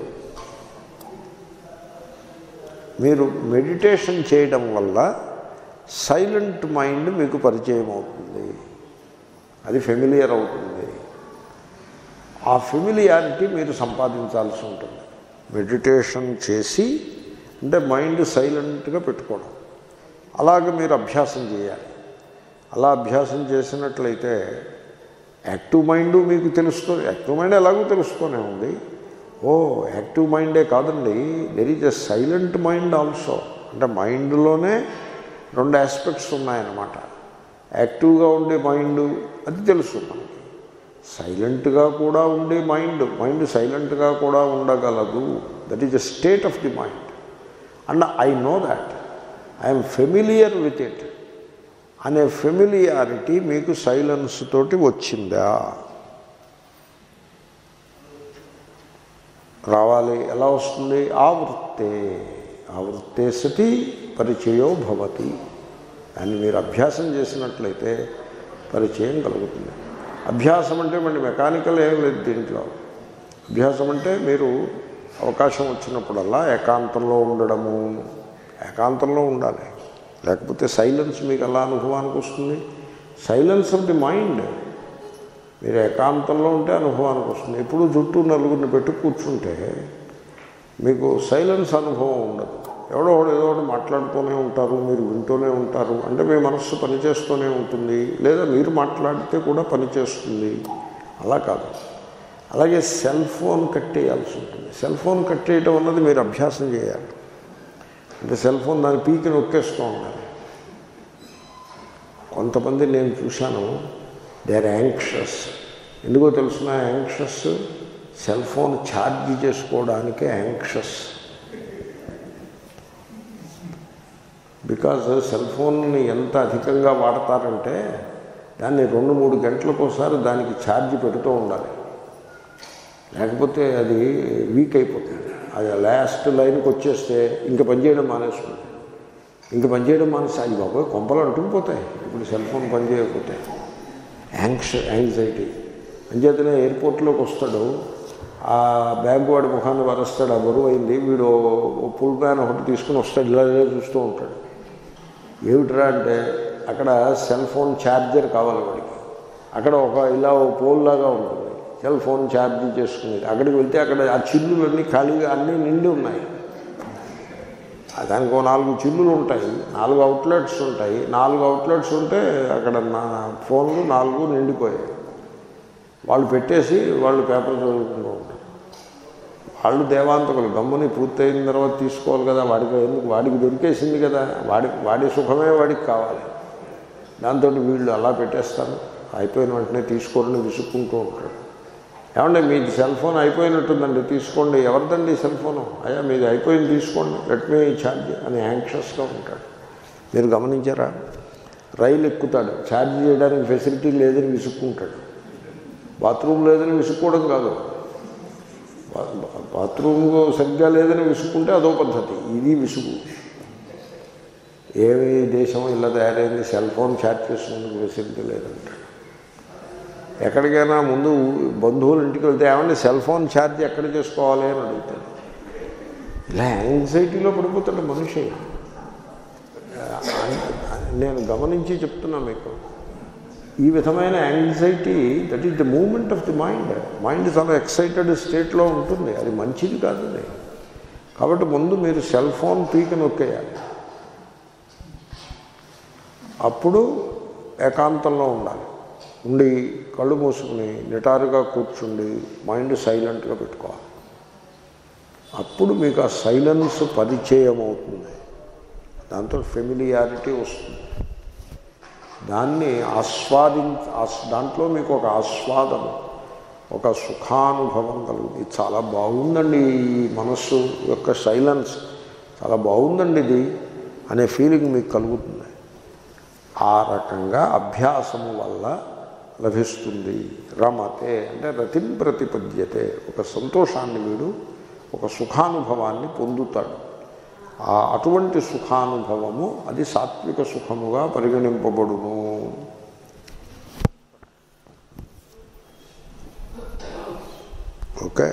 మీరు మెడిటేషన్ చేయడం వల్ల సైలెంట్ మైండ్ మీకు పరిచయం అవుతుంది అది ఫెమిలియర్ అవుతుంది ఆ ఫెమిలియారిటీ మీరు సంపాదించాల్సి ఉంటుంది మెడిటేషన్ చేసి అంటే మైండ్ సైలెంట్గా పెట్టుకోవడం అలాగే మీరు అభ్యాసం చేయాలి అలా అభ్యాసం చేసినట్లయితే యాక్టివ్ మైండ్ మీకు తెలుస్తుంది యాక్టివ్ మైండ్ ఎలాగో తెలుస్తూనే ఉంది ఓ యాక్టివ్ మైండే కాదండి there is a silent mind also అంటే మైండ్లోనే రెండు ఆస్పెక్ట్స్ ఉన్నాయన్నమాట యాక్టివ్గా ఉండే మైండ్ అది తెలుసు మనకి సైలెంట్గా కూడా ఉండే మైండ్ మైండ్ సైలెంట్గా కూడా ఉండగలదు that is the state of the mind and I know that I'm familiar with it అనే ఫెమిలియారిటీ మీకు సైలెన్స్ తోటి వచ్చిందా రావాలి ఎలా వస్తుంది ఆవృత్తే ఆవృత్తే సతి పరిచయో భవతి దాన్ని మీరు అభ్యాసం చేసినట్లయితే పరిచయం కలుగుతుంది అభ్యాసం అంటే మళ్ళీ మెకానికల్ ఏం లేదు దీంట్లో అభ్యాసం అంటే మీరు అవకాశం వచ్చినప్పుడల్లా ఏకాంతంలో ఉండడము ఏకాంతంలో ఉండాలి లేకపోతే సైలెన్స్ మీకు ఎలా అనుభవానికి వస్తుంది సైలెన్స్ ఆఫ్ ది మైండ్ మీరు ఏకాంతంలో ఉంటే అనుభవానికి వస్తుంది ఎప్పుడు చుట్టూ నలుగురిని పెట్టి కూర్చుంటే మీకు సైలెన్స్ అనుభవం ఉండదు ఎవడో ఒకడు ఏదో ఒకటి మాట్లాడుతూనే ఉంటారు మీరు వింటూనే ఉంటారు అంటే మీ మనస్సు పనిచేస్తూనే ఉంటుంది లేదా మీరు మాట్లాడితే కూడా పనిచేస్తుంది అలా కాదు అలాగే సెల్ ఫోన్ కట్టేయాల్సి ఉంటుంది సెల్ ఫోన్ కట్టేయటం అన్నది మీరు అభ్యాసం చేయాలి అంటే సెల్ ఫోన్ దాని పీకి నొక్కేస్తూ ఉండాలి కొంతమంది నేను చూశాను దే ఆర్ యాంక్షస్ ఎందుకో తెలుసిన యాంక్షస్ సెల్ ఫోన్ ఛార్జ్ చేసుకోవడానికే యాంక్షస్ బికాజ్ సెల్ ఫోన్ని ఎంత అధికంగా వాడతారంటే దాన్ని రెండు మూడు గంటలకోసారి దానికి ఛార్జ్ పెడుతూ ఉండాలి లేకపోతే అది వీక్ అయిపోతుంది అది లాస్ట్ లైన్కి వచ్చేస్తే ఇంక పనిచేయడం మానేస్తుంది ఇంక పనిచేయడం మానేసి అవి బాబోయ్ కొంపలు అంటుకుపోతాయి ఇప్పుడు సెల్ ఫోన్ పనిచేయకపోతే యాంగ్స్ యాంగ్జైటీ అంచేతనే ఎయిర్పోర్ట్లోకి వస్తాడు ఆ బ్యాంకు వాడి ముఖాన్ని వరస్తాడు ఆ బరువు అయింది వీడు ఓ పుల్ బ్యాన్ ఒకటి తీసుకుని వస్తాడు ఇలా ఇలా చూస్తూ ఉంటాడు ఏమిట్రా అంటే అక్కడ సెల్ ఫోన్ ఛార్జర్ కావాలి వాడికి అక్కడ ఒక ఇలా ఓ పోల్ లాగా ఉంటుంది సెల్ ఫోన్ ఛార్జ్ చేసుకునేది అక్కడికి వెళ్తే అక్కడ ఆ చిల్లులన్నీ ఖాళీగా అన్నీ నిండి ఉన్నాయి ఆ దానికి ఓ నాలుగు చిల్లులు ఉంటాయి నాలుగు అవుట్లెట్స్ ఉంటాయి నాలుగు అవుట్లెట్స్ ఉంటే అక్కడ నా ఫోన్లు నాలుగు నిండిపోయాయి వాళ్ళు పెట్టేసి వాళ్ళు పేపర్ చదువుకుంటూ ఉంటారు వాళ్ళు దేవాంతకులు గమ్ముని పూర్తయిన తర్వాత తీసుకోవాలి కదా వాడికి ఎందుకు వాడికి దొరికేసింది కదా వాడి వాడి సుఖమే వాడికి కావాలి దాంతో వీళ్ళు అలా పెట్టేస్తారు అయిపోయిన వెంటనే తీసుకోరని విసుక్కుంటూ ఉంటాడు ఏమంటే మీది సెల్ ఫోన్ అయిపోయినట్టుందండి తీసుకోండి ఎవరిదండి సెల్ ఫోను అయ్యా మీది అయిపోయింది తీసుకోండి లెట్ మీ ఛార్జ్ అని యాంక్షస్గా ఉంటాడు మీరు గమనించారా రైలు ఎక్కుతాడు ఛార్జ్ చేయడానికి ఫెసిలిటీ లేదని విసుక్కుంటాడు బాత్రూమ్ లేదని విసుక్కోవడం కాదు బా- బా- బాత్రూమ్ సరిగ్గా లేదని విసుక్కుంటే అదో పద్ధతి ఇది విసుగు ఏమి దేశం ఇలా తయారైంది సెల్ ఫోన్ ఛార్జ్ చేసుకునేందుకు ఫెసిలిటీ లేదంటాడు ఎక్కడికైనా ముందు బంధువుల ఇంటికి వెళ్తే ఏమంటే సెల్ ఫోన్ ఛార్జ్ ఎక్కడ చేసుకోవాలి అని అడుగుతాడు ఇలా యాంగ్జైటీలో పడిపోతాడు మనిషి నేను గమనించి చెప్తున్నా మీకు ఈ విధమైన anxiety that is the moment of the mind mind చాలా ఎక్సైటెడ్ స్టేట్లో ఉంటుంది అది మంచిది కాదు అది కాబట్టి ముందు మీరు సెల్ ఫోన్ పీక నొక్కేయాలి అప్పుడు ఏకాంతంలో ఉండాలి ఉండి కళ్ళు మూసుకుని నిటారుగా కూర్చుండి మైండ్ సైలెంట్గా పెట్టుకోవాలి అప్పుడు మీకు ఆ సైలెన్స్ పరిచయం అవుతుంది దాంతో ఫెమిలియారిటీ వస్తుంది దాన్ని ఆస్వాదించ ఆస్ దాంట్లో మీకు ఒక ఆస్వాదం ఒక సుఖానుభవం కలుగుతుంది ఇది చాలా బాగుందండి ఈ మనస్సు యొక్క సైలెన్స్ చాలా బాగుందండి ఇది అనే ఫీలింగ్ మీకు కలుగుతుంది ఆ రకంగా అభ్యాసము వల్ల లభిస్తుంది రమతే అంటే రతిం ప్రతిపద్యతే ఒక సంతోషాన్ని వీడు ఒక సుఖానుభవాన్ని పొందుతాడు ఆ అటువంటి సుఖానుభవము అది సాత్విక సుఖముగా పరిగణింపబడును ఓకే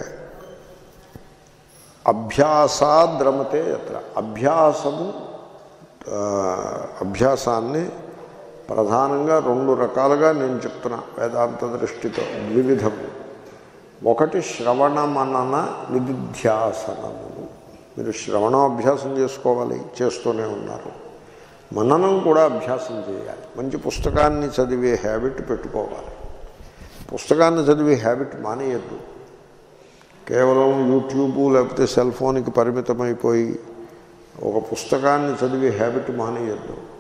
అభ్యాసాద్రమతే అత్ర అభ్యాసము ఆ, అభ్యాసాన్ని ప్రధానంగా రెండు రకాలుగా నేను చెప్తున్నా వేదాంత దృష్టితో ద్విధము ఒకటి శ్రవణ మనన నిధిధ్యాసనములు మీరు శ్రవణాభ్యాసం చేసుకోవాలి చేస్తూనే ఉన్నారు మననం కూడా అభ్యాసం చేయాలి మంచి పుస్తకాన్ని చదివే హ్యాబిట్ పెట్టుకోవాలి పుస్తకాన్ని చదివే హ్యాబిట్ మానేయద్దు కేవలం యూట్యూబ్ లేకపోతే సెల్ ఫోన్కి పరిమితమైపోయి ఒక పుస్తకాన్ని చదివే హ్యాబిట్ మానేయద్దు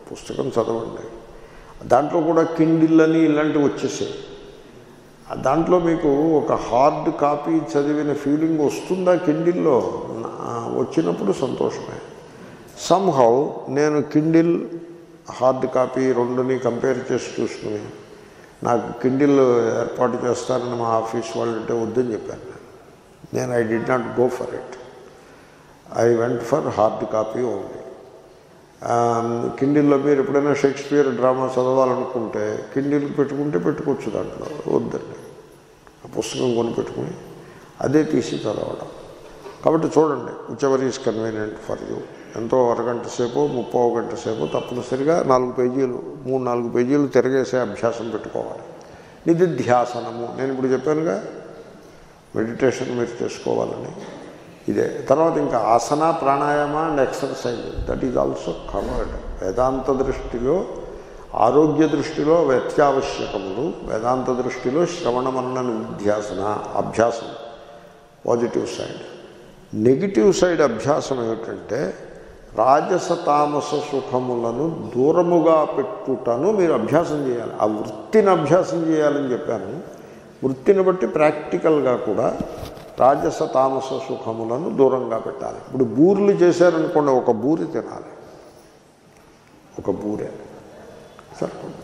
పుస్తకం చదవండి దాంట్లో కూడా కిండిల్ అని ఇలాంటివి వచ్చేసాయి ఆ దాంట్లో మీకు ఒక హార్డ్ కాపీ చదివిన ఫీలింగ్ వస్తుందా కిండిల్లో నా- వచ్చినప్పుడు సంతోషమే సంహౌ నేను కిండిల్ హార్డ్ కాపీ రెండుని కంపేర్ చేసి చూసుకుని నాకు కిండిల్ ఏర్పాటు చేస్తానని మా ఆఫీస్ వాళ్ళు అంటే వద్దని చెప్పాను నేను నేను I did not go for it I went for hard copy only కిండిల్లో మీరు ఎప్పుడైనా షేక్స్పియర్ డ్రామా చదవాలనుకుంటే కిండిల్ పెట్టుకుంటే పెట్టుకోవచ్చు దాంట్లో వద్దండి ఆ పుస్తకం కొని పెట్టుకుని అదే తీసి చదవడం కాబట్టి చూడండి whichever is convenient for you ఎంతో అరగంట సేపు ముప్పో గంట సేపు తప్పనిసరిగా నాలుగు పేజీలు మూడు నాలుగు పేజీలు తిరగేసే అభ్యాసం పెట్టుకోవాలి నిధిధ్యాసనము నేను ఇప్పుడు చెప్పానుగా మెడిటేషన్ మీరు చేసుకోవాలని ఇదే తర్వాత ఇంకా ఆసన ప్రాణాయామ and exercise that is also covered వేదాంత దృష్టిలో ఆరోగ్య దృష్టిలో వ్యత్యావశ్యకములు వేదాంత దృష్టిలో శ్రవణ మనన నిధ్యాసన అభ్యాసం పాజిటివ్ సైడ్ నెగిటివ్ సైడ్ అభ్యాసం ఏమిటంటే రాజస తామస సుఖములను దూరముగా పెట్టుటను మీరు అభ్యాసం చేయాలి ఆ వృత్తిని అభ్యాసం చేయాలని చెప్పాను వృత్తిని బట్టి ప్రాక్టికల్గా కూడా రాజస తామస సుఖములను దూరంగా పెట్టాలి ఇప్పుడు బూరెలు చేశారనుకోండి ఒక బూరి తినాలి ఒక బూరె సరిపోతుంది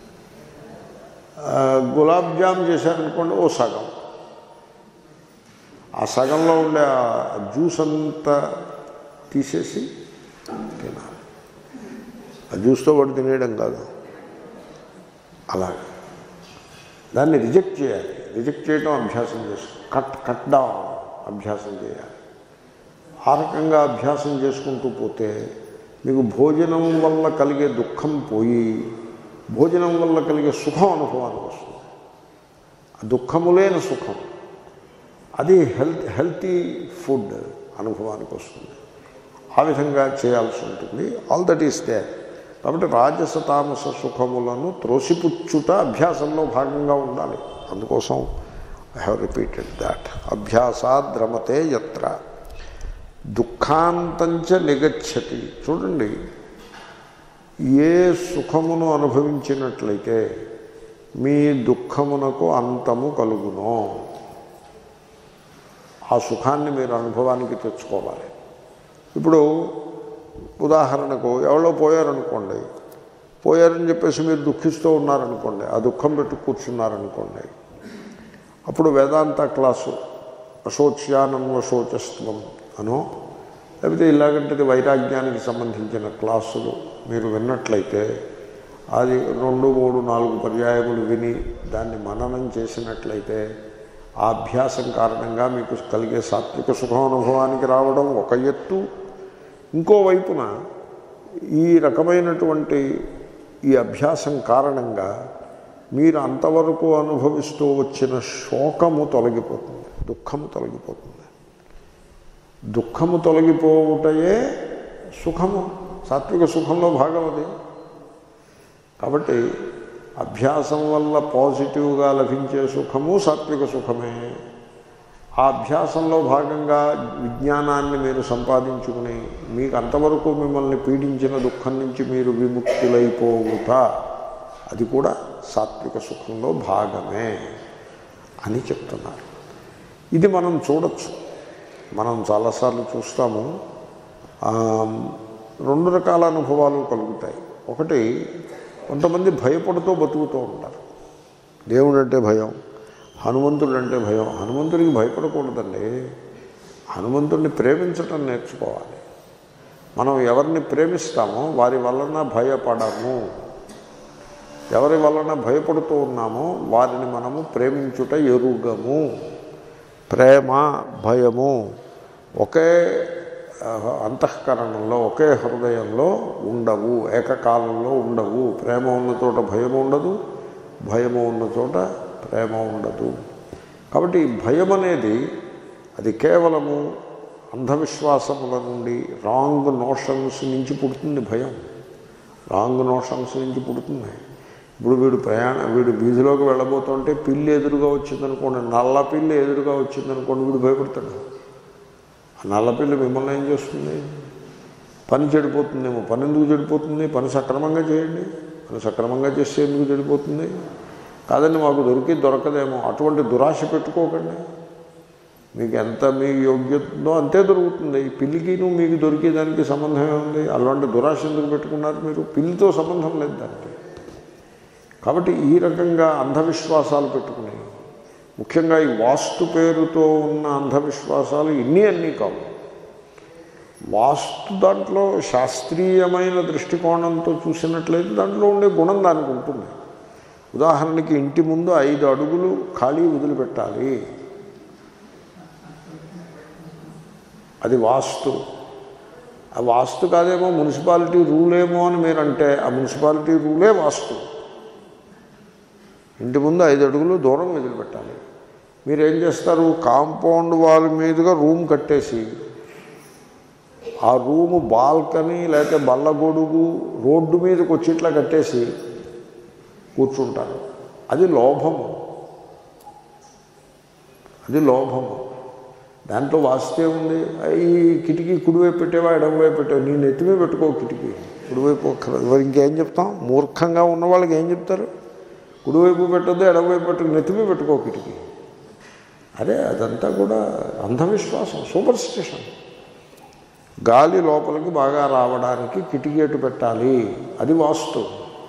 ఆ, గులాబ్ జామ్ చేశారనుకోండి ఓ సగం ఆ సగంలో ఉండే ఆ జ్యూస్ అంతా తీసేసి తినాలి ఆ జ్యూస్తో పాటు తినేయడం కాదు అలాగే దాన్ని రిజెక్ట్ చేయాలి రిజెక్ట్ చేయడం అభ్యాసం చేసుకో కట్ కట్ డౌన్ అభ్యాసం చేయాలి ఆ రకంగా అభ్యాసం చేసుకుంటూ పోతే మీకు భోజనం వల్ల కలిగే దుఃఖం పోయి భోజనం వల్ల కలిగే సుఖం అనుభవానికి వస్తుంది ఆ దుఃఖము లేని సుఖం అది హెల్త్ హెల్తీ ఫుడ్ అనుభవానికి వస్తుంది ఆ విధంగా చేయాల్సి ఉంటుంది ఆల్ దట్ ఈస్ దే కాబట్టి రాజస తామస సుఖములను త్రోసిపుచ్చుట అభ్యాసంలో భాగంగా ఉండాలి అందుకోసం ఐ హ్యావ్ రిపీటెడ్ దాట్ అభ్యాసాద్ రమతే యత్ర దుఃఖాంతంచ నిగచ్చతి చూడండి ఏ సుఖమును అనుభవించినట్లయితే మీ దుఃఖమునకు అంతము కలుగునో ఆ సుఖాన్ని మీరు అనుభవానికి తెచ్చుకోవాలి ఇప్పుడు ఉదాహరణకు ఎవరో పోయారనుకోండి పోయారని చెప్పేసి మీరు దుఃఖిస్తూ ఉన్నారనుకోండి ఆ దుఃఖం పెట్టి కూర్చున్నారనుకోండి అప్పుడు వేదాంత క్లాసు అశోచ్యానన్వశోచస్వం అనో లేకపోతే ఇలాగంటిది వైరాగ్యానికి సంబంధించిన క్లాసులు మీరు విన్నట్లయితే అది రెండు మూడు నాలుగు పర్యాయములు విని దాన్ని మననం చేసినట్లయితే ఆ అభ్యాసం కారణంగా మీకు కలిగే సాత్విక సుఖం అనుభవానికి రావడం ఒక ఎత్తు ఇంకోవైపున ఈ రకమైనటువంటి ఈ అభ్యాసం కారణంగా మీరు అంతవరకు అనుభవిస్తూ వచ్చిన శోకము తొలగిపోతుంది దుఃఖము తొలగిపోతుంది దుఃఖము తొలగిపోవుటయే సుఖము సాత్విక సుఖంలో భాగం అది కాబట్టి అభ్యాసం వల్ల పాజిటివ్గా లభించే సుఖము సాత్విక సుఖమే ఆ అభ్యాసంలో భాగంగా విజ్ఞానాన్ని మీరు సంపాదించుకుని మీకు అంతవరకు మిమ్మల్ని పీడించిన దుఃఖం నుంచి మీరు విముక్తులైపోవుట అది కూడా సాత్విక సుఖంలో భాగమే అని చెప్తున్నారు ఇది మనం చూడొచ్చు మనం చాలాసార్లు చూస్తాము ఆ, రెండు రకాల అనుభవాలు కలుగుతాయి ఒకటి కొంతమంది భయపడుతూ బతుకుతూ ఉంటారు దేవుడు అంటే భయం హనుమంతుడు అంటే భయం హనుమంతుడికి భయపడకూడదండి హనుమంతుడిని ప్రేమించటం నేర్చుకోవాలి మనం ఎవరిని ప్రేమిస్తామో వారి వలన భయపడము ఎవరి వలన భయపడుతూ ఉన్నామో వారిని మనము ప్రేమించుట ఎరుగము ప్రేమ భయము ఒకే ఆ, అంతఃకరణంలో ఒకే హృదయంలో ఉండవు ఏకకాలంలో ఉండవు ప్రేమ ఉన్న చోట భయం ఉండదు భయము ఉన్న చోట ప్రేమ ఉండదు కాబట్టి ఈ భయం అనేది అది కేవలము అంధవిశ్వాసముల నుండి రాంగ్ నోషన్స్ నుంచి పుడుతుంది భయం రాంగ్ నోషన్స్ నుంచి పుడుతుంది ఇప్పుడు వీడు ప్రయాణ వీడు వీధిలోకి వెళ్ళబోతుంటే పిల్లి ఎదురుగా వచ్చిందనుకోండి నల్ల పిల్లి ఎదురుగా వచ్చిందనుకోండి వీడు భయపడతాడు ఆ నల్ల పిల్లి మిమ్మల్ని ఏం చేస్తుంది పని చెడిపోతుందేమో పని ఎందుకు చెడిపోతుంది పని సక్రమంగా చేయండి పని సక్రమంగా చేస్తే ఎందుకు చెడిపోతుంది కాదండి మాకు దొరికి దొరకదేమో అటువంటి దురాశ పెట్టుకోకండి మీకు ఎంత మీ యోగ్యతలో అంతే దొరుకుతుంది ఈ పిల్లికిను మీకు దొరికేదానికి సంబంధం ఏముంది అలాంటి దురాశ ఎందుకు పెట్టుకున్నారు మీరు పిల్లితో సంబంధం లేదు దానికి కాబట్టి ఈ రకంగా అంధవిశ్వాసాలు పెట్టుకుని ముఖ్యంగా ఈ వాస్తు పేరుతో ఉన్న అంధవిశ్వాసాలు ఇన్ని అన్నీ కావు వాస్తు దాంట్లో శాస్త్రీయమైన దృష్టికోణంతో చూసినట్లయితే దాంట్లో ఉండే గుణం దానికి ఉంటుంది ఉదాహరణకి ఇంటి ముందు ఐదు అడుగులు ఖాళీ వదిలిపెట్టాలి అది వాస్తు ఆ వాస్తు కాదేమో మున్సిపాలిటీ రూల్ ఏమో అని మీరంటే ఆ మున్సిపాలిటీ రూలే వాస్తు ఇంటి ముందు ఐదు అడుగులు దూరం వదిలిపెట్టాలి మీరు ఏం చేస్తారు కాంపౌండ్ వాల్ మీదుగా రూమ్ కట్టేసి ఆ రూము బాల్కనీ లేకపోతే బల్లగొడుగు రోడ్డు మీదకి వచ్చి ఇట్లా కట్టేసి కూర్చుంటారు అది లోభము అది లోభము దాంట్లో వాస్తే ఉంది ఈ కిటికీ కుడివైపు పెట్టేవా ఎడమవైపు పెట్టావా నీ నెత్తిమే పెట్టుకో కిటికీ కుడివైపు ఒక్కరు మరి ఇంకేం చెప్తాం మూర్ఖంగా ఉన్న వాళ్ళకి ఏం చెప్తారు కుడివైపు పెట్టద్దు ఎడమవైపు పెట్టు నెత్తిమే పెట్టుకో కిటికీ అరే అదంతా కూడా అంధవిశ్వాసం సూపర్ స్టిషన్ గాలి లోపలికి బాగా రావడానికి కిటికీ ఎటు పెట్టాలి అది వాస్తు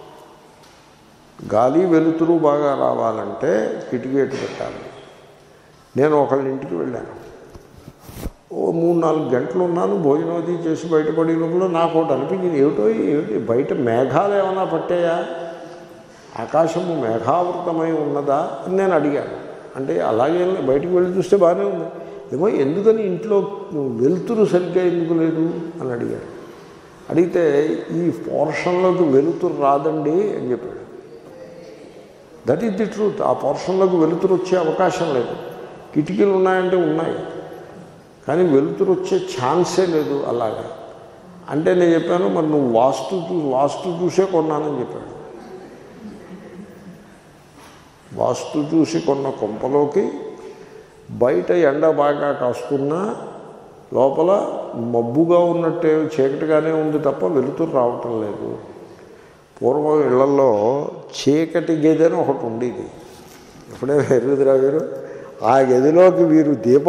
గాలి వెలుతురు బాగా రావాలంటే కిటికీ ఎటు పెట్టాలి నేను ఒకళ్ళ ఇంటికి వెళ్ళాను ఓ మూడు నాలుగు గంటలు ఉన్నాను భోజనం అది చేసి బయటపడే లోపల నాకు ఒకటి అనిపించింది ఏమిటో ఏమిటి బయట మేఘాలు ఏమైనా పట్టాయా ఆకాశము మేఘావృతమై ఉన్నదా అని నేను అడిగాను అంటే అలాగే బయటికి వెళ్ళి చూస్తే బాగానే ఉంది ఏమో ఎందుకని ఇంట్లో వెలుతురు సరిగ్గా ఎందుకు లేదు అని అడిగాడు అడిగితే ఈ పోర్షన్లోకి వెలుతురు రాదండి అని చెప్పాడు దట్ ఈస్ ది ట్రూత్ ఆ పోర్షన్లోకి వెలుతురు వచ్చే అవకాశం లేదు కిటికీలు ఉన్నాయంటే ఉన్నాయి కానీ వెలుతురు వచ్చే ఛాన్సే లేదు అలాగా అంటే నేను చెప్పాను మరి నువ్వు వాస్తు చూ వాస్తు చూసే కొన్నానని చెప్పాడు వాస్తు చూసి కొన్న కొంపలోకి బయట ఎండ బాగా కాస్తున్నా లోపల మబ్బుగా ఉన్నట్టే చీకటిగానే ఉంది తప్ప వెలుతురు రావటం లేదు పూర్వం ఇళ్లలో చీకటి గది అని ఒకటి ఉండేది ఇప్పుడే ఎరుగుదిరా వీరు ఆ గదిలోకి వీరు దీపం